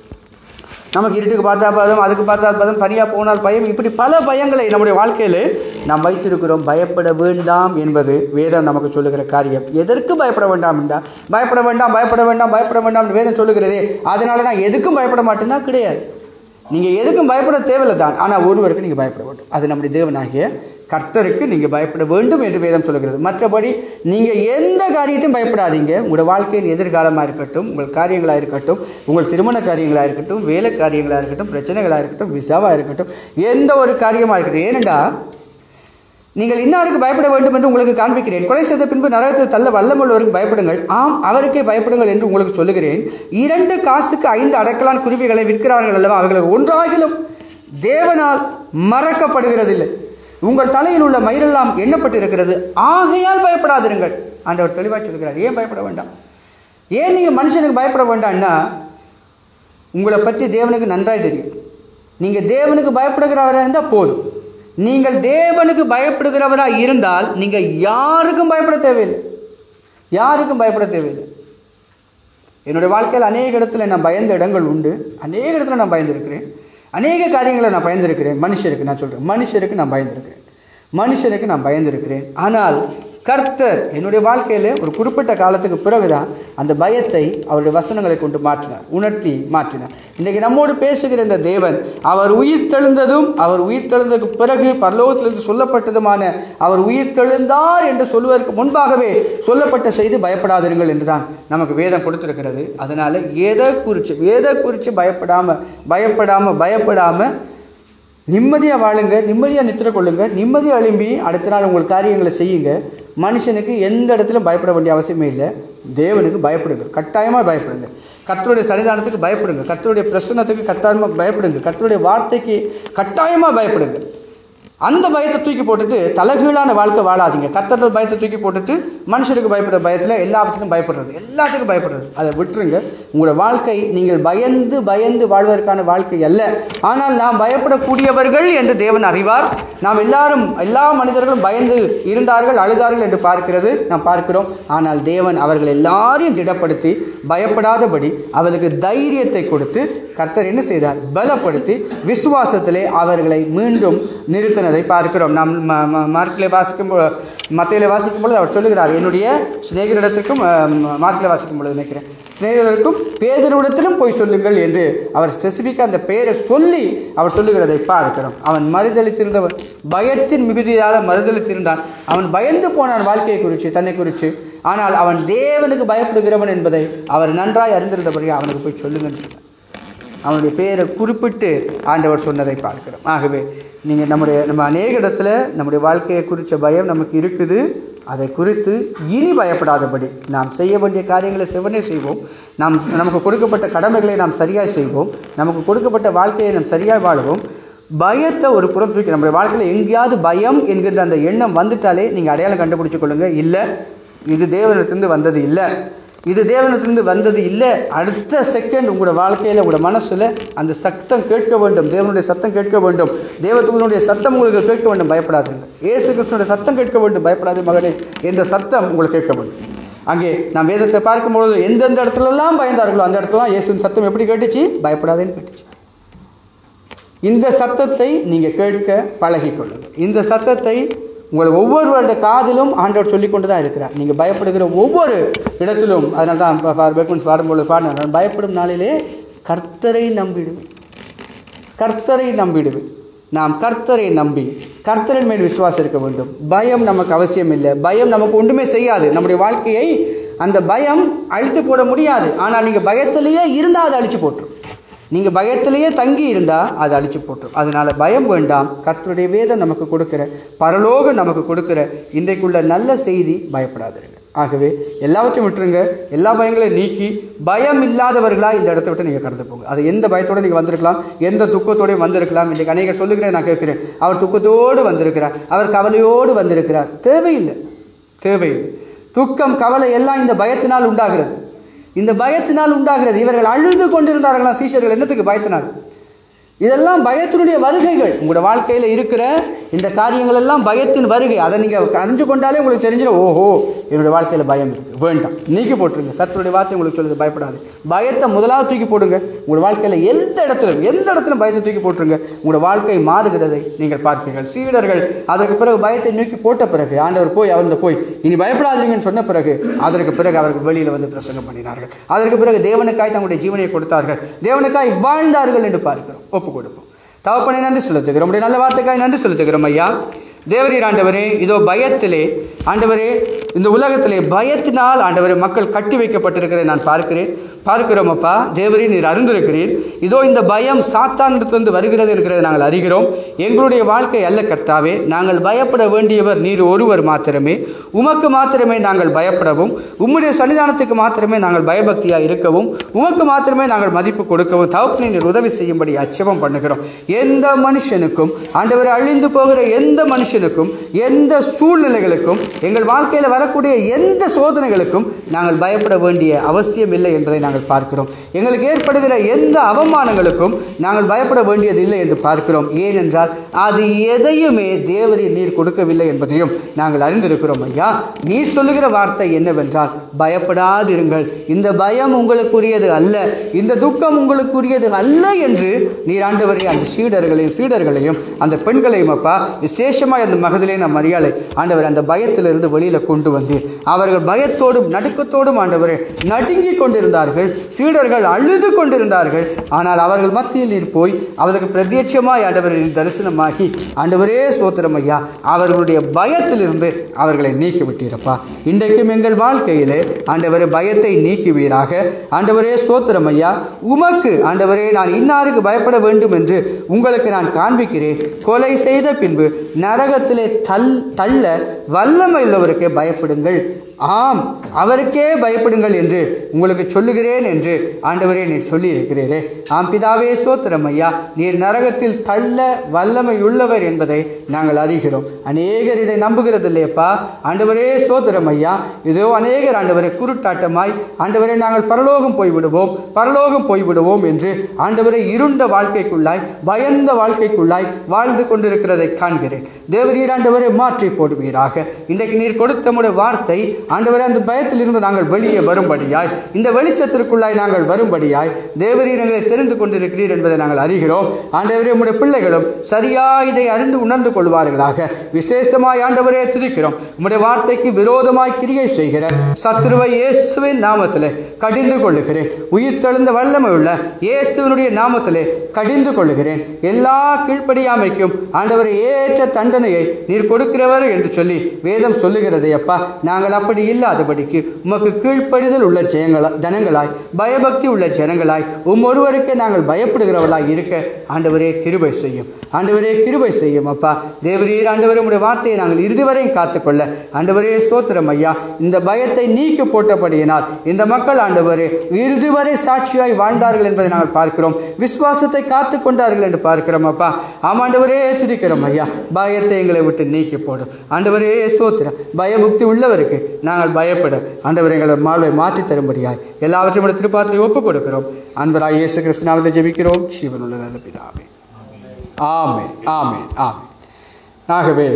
நமக்கு இருட்டுக்கு பார்த்தா பதம் அதுக்கு பார்த்தா பதம் தனியாக போனால் பயம் இப்படி பல பயங்களை நம்முடைய வாழ்க்கையில் நாம் வைத்திருக்கிறோம் பயப்பட வேண்டாம் என்பது வேதம் நமக்கு சொல்லுகிற காரியம் எதற்கு பயப்பட வேண்டாம் என்றால் பயப்பட வேண்டாம் பயப்பட வேண்டாம் பயப்பட வேண்டாம் வேதம் சொல்லுகிறதே அதனால நான் எதுக்கும் பயப்பட மாட்டேன்னா கிடையாது நீங்கள் எதுக்கும் பயப்பட தேவையில்லை தான் ஆனால் ஒருவருக்கு நீங்கள் பயப்பட வேண்டும் அது நம்முடைய தேவனாகிய கர்த்தருக்கு நீங்கள் பயப்பட வேண்டும் என்று வேதம் சொல்லுகிறது மற்றபடி நீங்கள் எந்த காரியத்தையும் பயப்படாதீங்க உங்களோட வாழ்க்கையின் எதிர்காலமாக இருக்கட்டும் உங்கள் காரியங்களாக இருக்கட்டும் உங்கள் திருமண காரியங்களாக இருக்கட்டும் வேலை காரியங்களாக இருக்கட்டும் பிரச்சனைகளாக இருக்கட்டும் விசாவாக இருக்கட்டும் எந்த ஒரு காரியமாக இருக்கட்டும் ஏனெண்டா நீங்கள் இன்னாருக்கு பயப்பட வேண்டும் என்று உங்களுக்கு காண்பிக்கிறேன் கொலை செய்த பின்பு நரகத்தை தள்ள வல்லமுள்ளவருக்கு பயப்படுங்கள் ஆம் அவருக்கே பயப்படுங்கள் என்று உங்களுக்கு சொல்லுகிறேன் இரண்டு காசுக்கு ஐந்து அடக்கலான் குருவிகளை விற்கிறார்கள் அல்லவா அவர்கள் ஒன்றாகிலும் தேவனால் மறக்கப்படுகிறதில்லை உங்கள் தலையில் உள்ள மயிரெல்லாம் எண்ணப்பட்டு இருக்கிறது ஆகையால் பயப்படாதிருங்கள் ஆண்டவர் தெளிவாக சொல்கிறார் ஏன் பயப்பட வேண்டாம் ஏன் நீங்கள் மனுஷனுக்கு பயப்பட வேண்டாம்னா உங்களை பற்றி தேவனுக்கு நன்றாய் தெரியும் நீங்கள் தேவனுக்கு பயப்படுகிறவராக இருந்தால் போதும் நீங்கள் தேவனுக்கு பயப்படுகிறவராக இருந்தால் நீங்கள் யாருக்கும் பயப்பட தேவையில்லை யாருக்கும் பயப்பட தேவையில்லை என்னுடைய வாழ்க்கையில் அநேக இடத்துல நான் பயந்த இடங்கள் உண்டு அநேக இடத்துல நான் பயந்திருக்கிறேன் அநேக காரியங்களை நான் பயந்திருக்கிறேன் மனுஷருக்கு நான் சொல்கிறேன் மனுஷருக்கு நான் பயந்திருக்கிறேன் மனுஷருக்கு நான் பயந்திருக்கிறேன் ஆனால் கர்த்தர் என்னுடைய வாழ்க்கையில் ஒரு குறிப்பிட்ட காலத்துக்கு பிறகுதான் அந்த பயத்தை அவருடைய வசனங்களை கொண்டு மாற்றினார் உணர்த்தி மாற்றினார் இன்றைக்கு நம்மோடு பேசுகிற இந்த தேவன் அவர் உயிர் தெழுந்ததும் அவர் உயிர் தெழுந்ததுக்கு பிறகு பரலோகத்திலிருந்து சொல்லப்பட்டதுமான அவர் உயிர் தெழுந்தார் என்று சொல்வதற்கு முன்பாகவே சொல்லப்பட்ட செய்தி பயப்படாதிருங்கள் என்றுதான் நமக்கு வேதம் கொடுத்திருக்கிறது அதனால எதை குறித்து எதை குறித்து பயப்படாம பயப்படாம பயப்படாம நிம்மதியாக வாழுங்க நிம்மதியாக நித்திர கொள்ளுங்க நிம்மதியாக எழும்பி அடுத்த நாள் உங்கள் காரியங்களை செய்யுங்க மனுஷனுக்கு எந்த இடத்திலும் பயப்பட வேண்டிய அவசியமே இல்லை தேவனுக்கு பயப்படுங்க கட்டாயமாக பயப்படுங்க கர்த்தருடைய சன்னிதானத்துக்கு பயப்படுங்க கர்த்தருடைய பிரசன்னத்துக்கு கட்டாயமாக பயப்படுங்க கர்த்தருடைய வார்த்தைக்கு கட்டாயமாக பயப்படுங்க அந்த பயத்தை தூக்கி போட்டுட்டு தலைகீழான வாழ்க்கை வாழாதீங்க கர்த்தர் பயத்தை தூக்கி போட்டுட்டு மனுஷருக்கு பயப்படுற பயத்தில் எல்லாத்துக்கும் பயப்படுறது எல்லாத்துக்கும் பயப்படுறது அதை விட்டுருங்க உங்களோட வாழ்க்கை நீங்கள் பயந்து பயந்து வாழ்வதற்கான வாழ்க்கை அல்ல ஆனால் நாம் பயப்படக்கூடியவர்கள் என்று தேவன் அறிவார் நாம் எல்லாரும் எல்லா மனிதர்களும் பயந்து இருந்தார்கள் அழுதார்கள் என்று பார்க்கிறது நாம் பார்க்கிறோம் ஆனால் தேவன் அவர்கள் எல்லாரையும் திடப்படுத்தி பயப்படாதபடி அவர்களுக்கு தைரியத்தை கொடுத்து கர்த்தர் என்ன செய்தார் பலப்படுத்தி விசுவாசத்திலே அவர்களை மீண்டும் நிறுத்தினதை பார்க்கிறோம் நாம் ம- ம- மார்க்கிலே வாசிக்கும் பொ- மத்தையிலே வாசிக்கும் பொழுது அவர் சொல்லுகிறார் என்னுடைய சிநேகிதரிடத்திற்கும் மார்க்கிலே வாசிக்கும் பொழுது நினைக்கிறேன் சிநேகிதருக்கும் பேதரிடத்திலும் போய் சொல்லுங்கள் என்று அவர் ஸ்பெசிஃபிக்காக அந்த பெயரை சொல்லி அவர் சொல்லுகிறதை பார்க்கிறோம் அவன் மறுதளித்திருந்தவன் பயத்தின் மிகுதியால் மறுதளித்திருந்தான் அவன் பயந்து போனான் வாழ்க்கையை குறித்து தன்னை குறித்து ஆனால் அவன் தேவனுக்கு பயப்படுகிறவன் என்பதை அவர் நன்றாய் அறிந்திருந்தபடி அவனுக்கு போய் சொல்லுங்கன்னு சொன்னார் அவனுடைய பெயரை குறிப்பிட்டு ஆண்டவர் சொன்னதை பார்க்கிறோம் ஆகவே நீங்கள் நம்முடைய நம்ம அநேக இடத்துல நம்முடைய வாழ்க்கையை குறித்த பயம் நமக்கு இருக்குது அதை குறித்து இனி பயப்படாதபடி நாம் செய்ய வேண்டிய காரியங்களை செவனே செய்வோம் நாம் நமக்கு கொடுக்கப்பட்ட கடமைகளை நாம் சரியாக செய்வோம் நமக்கு கொடுக்கப்பட்ட வாழ்க்கையை நாம் சரியாக வாழுவோம் பயத்தை ஒரு புறம் தூக்கி நம்முடைய வாழ்க்கையில் எங்கேயாவது பயம் என்கின்ற அந்த எண்ணம் வந்துட்டாலே நீங்கள் அடையாளம் கண்டுபிடிச்சு கொள்ளுங்க இல்லை இது தேவனிடத்திலிருந்து வந்தது இல்லை இது தேவனிடத்திலிருந்து வந்தது இல்லை அடுத்த செகண்ட் உங்களோட வாழ்க்கையில் உங்களோட மனசில் அந்த சத்தம் கேட்க வேண்டும் தேவனுடைய சத்தம் கேட்க வேண்டும் தேவதூதனுடைய சத்தம் உங்களுக்கு கேட்க வேண்டும் பயப்படாதீங்க இயேசு கிருஷ்ணனுடைய சத்தம் கேட்க வேண்டும் பயப்படாத மகனே என்ற சத்தம் உங்களுக்கு கேட்க வேண்டும் அங்கே நாம் வேதத்தை பார்க்கும்பொழுது எந்தெந்த இடத்துலலாம் பயந்தார்களோ அந்த இடத்துலலாம் இயேசுவின் சத்தம் எப்படி கேட்டுச்சு பயப்படாதேன்னு கேட்டுச்சு இந்த சத்தத்தை நீங்கள் கேட்க பழகிக்கொள்ளுங்கள் இந்த சத்தத்தை உங்கள் ஒவ்வொருவருடைய காதிலும் ஆண்டவர் சொல்லி கொண்டு தான் இருக்கிறார் நீங்கள் பயப்படுகிற ஒவ்வொரு இடத்திலும் அதனால தான் ஃபார் பேக்மன்ஸ் பாடும்போது பாடினார் நான் பயப்படும் நாளிலே கர்த்தரை நம்பிடுவேன் கர்த்தரை நம்பிடுவேன் நாம் கர்த்தரை நம்பி கர்த்தரின் மேல் விசுவாசம் இருக்க வேண்டும் பயம் நமக்கு அவசியம் இல்லை பயம் நமக்கு ஒன்றுமே செய்யாது நம்முடைய வாழ்க்கையை அந்த பயம் அழித்து போட முடியாது ஆனால் நீங்கள் பயத்திலேயே இருந்தால் அதை அழிச்சு போட்டுரும் நீங்கள் பயத்திலேயே தங்கி இருந்தால் அதை அழிச்சு போட்டுரும் அதனால் பயம் வேண்டாம் கர்த்தருடைய வேதம் நமக்கு கொடுக்கிற பரலோகம் நமக்கு கொடுக்கிற இன்றைக்குள்ள நல்ல செய்தி பயப்படாதிருங்க ஆகவே எல்லாவற்றையும் விட்டுருங்க எல்லா பயங்களையும் நீக்கி பயம் இல்லாதவர்களாக இந்த இடத்த விட்டு நீங்கள் கடந்து போங்க அது எந்த பயத்தோடு நீங்கள் வந்திருக்கலாம் எந்த துக்கத்தோடையும் வந்திருக்கலாம் இன்றைக்கு அநேகர் சொல்லுகிறேன் நான் கேட்குறேன் அவர் துக்கத்தோடு வந்திருக்கிறார் அவர் கவலையோடு வந்திருக்கிறார் தேவையில்லை தேவையில்லை துக்கம் கவலை எல்லாம் இந்த பயத்தினால் உண்டாகிறது இந்த பயத்தினால் உண்டாகிறது இவர்கள் அழுது கொண்டிருந்தார்களா சீஷர்கள் என்னத்துக்கு பயத்தினால் இதெல்லாம் பயத்தினுடைய வருகைகள் உங்களோட வாழ்க்கையில் இருக்கிற இந்த காரியங்கள் எல்லாம் பயத்தின் வருகை அதை நீங்கள் அறிஞ்சு கொண்டாலே உங்களுக்கு தெரிஞ்சிடும் ஓஹோ என்னுடைய வாழ்க்கையில் பயம் இருக்குது வேண்டாம் நீக்கி போட்டுருங்க கர்த்தருடைய வார்த்தை உங்களுக்கு சொல்லுது பயப்படாது பயத்தை முதலாவது தூக்கி போடுங்க உங்களோட வாழ்க்கையில் எந்த இடத்துல எந்த இடத்துல பயத்தை தூக்கி போட்டுருங்க உங்களோட வாழ்க்கை மாறுகிறதை நீங்கள் பார்ப்பீர்கள் சீடர்கள் அதற்கு பிறகு பயத்தை நூக்கி போட்ட பிறகு ஆண்டவர் போய் அவர்கிட்ட போய் இனி பயப்படாதீங்கன்னு சொன்ன பிறகு அதற்கு பிறகு அவர்கள் வெளியில் வந்து பிரசங்கம் பண்ணினார்கள் அதற்கு பிறகு தேவனுக்காய் தங்களுடைய ஜீவனை கொடுத்தார்கள் தேவனுக்காய் வாழ்ந்தார்கள் என்று பார்க்கிறோம் ஒப்பு கொடுப்போம் தவப்பனை நன்றி செலுத்துகிறோம் உடைய நல்ல வார்த்தைக்காய் நன்றி செலுத்துகிறோம் ஐயா தேவரீர் ஆண்டவரே இதோ பயத்திலே ஆண்டவரே இந்த உலகத்திலே பயத்தினால் ஆண்டவரே மக்கள் கட்டி வைக்கப்பட்டிருக்கிறதை நான் பார்க்கிறேன் பார்க்கிறோம் அப்பா தேவரே நீர் அறிந்திருக்கிறீர் இதோ இந்த பயம் சாத்தானிடத்திலிருந்து வருகிறது என்கிறதை நாங்கள் அறிகிறோம் எங்களுடைய வாழ்க்கை அல்ல கர்த்தாவே நாங்கள் பயப்பட வேண்டியவர் நீர் ஒருவர் மாத்திரமே உமக்கு மாத்திரமே நாங்கள் பயப்படவும் உம்முடைய சன்னிதானத்துக்கு மாத்திரமே நாங்கள் பயபக்தியாக இருக்கவும் உமக்கு மாத்திரமே நாங்கள் மதிப்பு கொடுக்கவும் தவப்பினை நீர் உதவி செய்யும்படி அச்சபம் பண்ணுகிறோம் எந்த மனுஷனுக்கும் ஆண்டவரை அழிந்து போகிற எந்த மனுஷனுக்கும் எந்த சூழ்நிலைகளுக்கும் எங்கள் வாழ்க்கையில் வரக்கூடிய வரக்கூடிய எந்த சோதனைகளுக்கும் நாங்கள் பயப்பட வேண்டிய அவசியம் இல்லை என்பதை நாங்கள் பார்க்கிறோம் எங்களுக்கு ஏற்படுகிற எந்த அவமானங்களுக்கும் நாங்கள் பயப்பட வேண்டியது இல்லை என்று பார்க்கிறோம் ஏனென்றால் அது எதையுமே தேவரீர் நீர் கொடுக்கவில்லை என்பதையும் நாங்கள் அறிந்திருக்கிறோம் ஐயா நீர் சொல்லுகிற வார்த்தை என்னவென்றால் பயப்படாதிருங்கள் இந்த பயம் உங்களுக்குரியது அல்ல இந்த துக்கம் உங்களுக்குரியது அல்ல என்று நீர் ஆண்டவரே அந்த சீடர்களையும் சீடர்களையும் அந்த பெண்களையும் அப்பா விசேஷமாக அந்த மகதிலே நம் மரியாதை ஆண்டவர் அந்த பயத்திலிருந்து வெளியில கொண்டு வந்து அவர்கள் பயத்தோடும் நடுக்கத்தோடும் ஆண்டவரே நடுங்கி கொண்டிருந்தார்கள் சீடர்கள் அழுது கொண்டிருந்தார்கள் ஆனால் அவர்கள் மத்தியில் நீர் போய் அவர்களுக்கு பிரத்யட்சமாய் ஆண்டவரை நீர் தரிசனமாகி ஆண்டவரே சோத்திரம் ஐயா அவர்களுடைய பயத்திலிருந்து அவர்களை நீக்கி விட்டீரப்பா இன்றைக்கும் எங்கள் வாழ்க்கையிலே ஆண்டவரே பயத்தை நீக்குவீராக ஆண்டவரே சோத்திரம் ஐயா உமக்கு ஆண்டவரே நான் இன்னாருக்கு பயப்பட வேண்டும் என்று உங்களுக்கு நான் காண்பிக்கிறேன் கொலை செய்த பின்பு நரகத்திலே தள் தள்ள வல்லமை உள்ளவருக்கே பயப்படுங்கள் ஆம் அவருக்கே பயப்படுங்கள் என்று உங்களுக்கு சொல்லுகிறேன் என்று ஆண்டவரே நீர் சொல்லி இருக்கிறீரே ஆம் பிதாவே சோத்திரம் ஐயா நீர் நரகத்தில் தள்ள வல்லமை உள்ளவர் என்பதை நாங்கள் அறிகிறோம் அநேகர் இதை நம்புகிறது இல்லையப்பா ஆண்டவரே சோத்திரம் ஐயா இதோ அநேகர் ஆண்டவரை குருட்டாட்டமாய் ஆண்டவரே நாங்கள் பரலோகம் போய்விடுவோம் பரலோகம் போய்விடுவோம் என்று ஆண்டவரை இருண்ட வாழ்க்கைக்குள்ளாய் பயந்த வாழ்க்கைக்குள்ளாய் வாழ்ந்து கொண்டிருக்கிறதை காண்கிறேன் தேவரீர் ஆண்டவரை மாற்றி போடுவீராக இன்றைக்கு நீர் கொடுத்த உம்முடைய வார்த்தை ஆண்டவரே அந்த பயத்திலிருந்து நாங்கள் வெளியே வரும்படியாய் இந்த வெளிச்சத்திற்குள்ளாய் நாங்கள் வரும்படியாய் தேவரீர் எங்களை தெரிந்து கொண்டிருக்கிறீர் என்பதை நாங்கள் அறிகிறோம் ஆண்டவரே உம்முடைய பிள்ளைகளும் சரியா இதை அறிந்து உணர்ந்து கொள்வார்களாக விசேஷமாய் ஆண்டவரே துதிக்கிறோம் உம்முடைய வார்த்தைக்கு விரோதமாய் கிரியை செய்கிற சத்துருவை இயேசுவின் நாமத்திலே கடிந்து கொள்ளுகிறேன் உயிர் தெழுந்த வல்லமை உள்ள இயேசுவினுடைய நாமத்திலே கடிந்து கொள்ளுகிறேன் எல்லா கீழ்ப்படியாமைக்கும் ஆண்டவரை ஏற்ற தண்டனையை நீர் கொடுக்கிறவர் என்று சொல்லி வேதம் சொல்லுகிறதே அப்பா நாங்கள் அப்படி இல்லாதபடிக்கு உமக்கு கீழ்ப்படிதல் உள்ள ஜெயங்களா ஜனங்களாய் பயபக்தி உள்ள ஜனங்களாய் உம் ஒருவருக்கே நாங்கள் பயப்படுகிறவர்களாய் இருக்க ஆண்டவரே கிருபை செய்யும் ஆண்டவரே கிருபை செய்யும் அப்பா தேவரீர் ஆண்டவரே உடைய வார்த்தையை நாங்கள் இறுதி வரையும் காத்துக்கொள்ள ஆண்டவரே சோத்திரம் ஐயா இந்த பயத்தை நீக்கி போட்டபடியினால் இந்த மக்கள் ஆண்டவரே இறுதி வரை சாட்சியாய் வாழ்ந்தார்கள் என்பதை நாங்கள் பார்க்கிறோம் விசுவாசத்தை காத்து கொண்டார்கள் என்று பார்க்கிறோம் அப்பா ஆமாண்டவரே துதிக்கிறோம் ஐயா பயத்தை எங்களை விட்டு நீக்கி போடும் ஆண்டவரே சோத்திரம் பயபுக்தி உள்ளவருக்கு நாங்கள் பயப்பட ஆண்டவர் எங்களை மாழ்வை மாற்றி தரும்படியாய் எல்லாவற்றையும் உடைய திருப்பாத்திரை ஒப்புக் கொடுக்கிறோம் அன்பராய் இயேசு கிறிஸ்துநாமத்தை ஜெபிக்கிறோம் ஜீவனுள்ள நல்ல பிதாவே ஆமே ஆமே ஆமே ஆகவே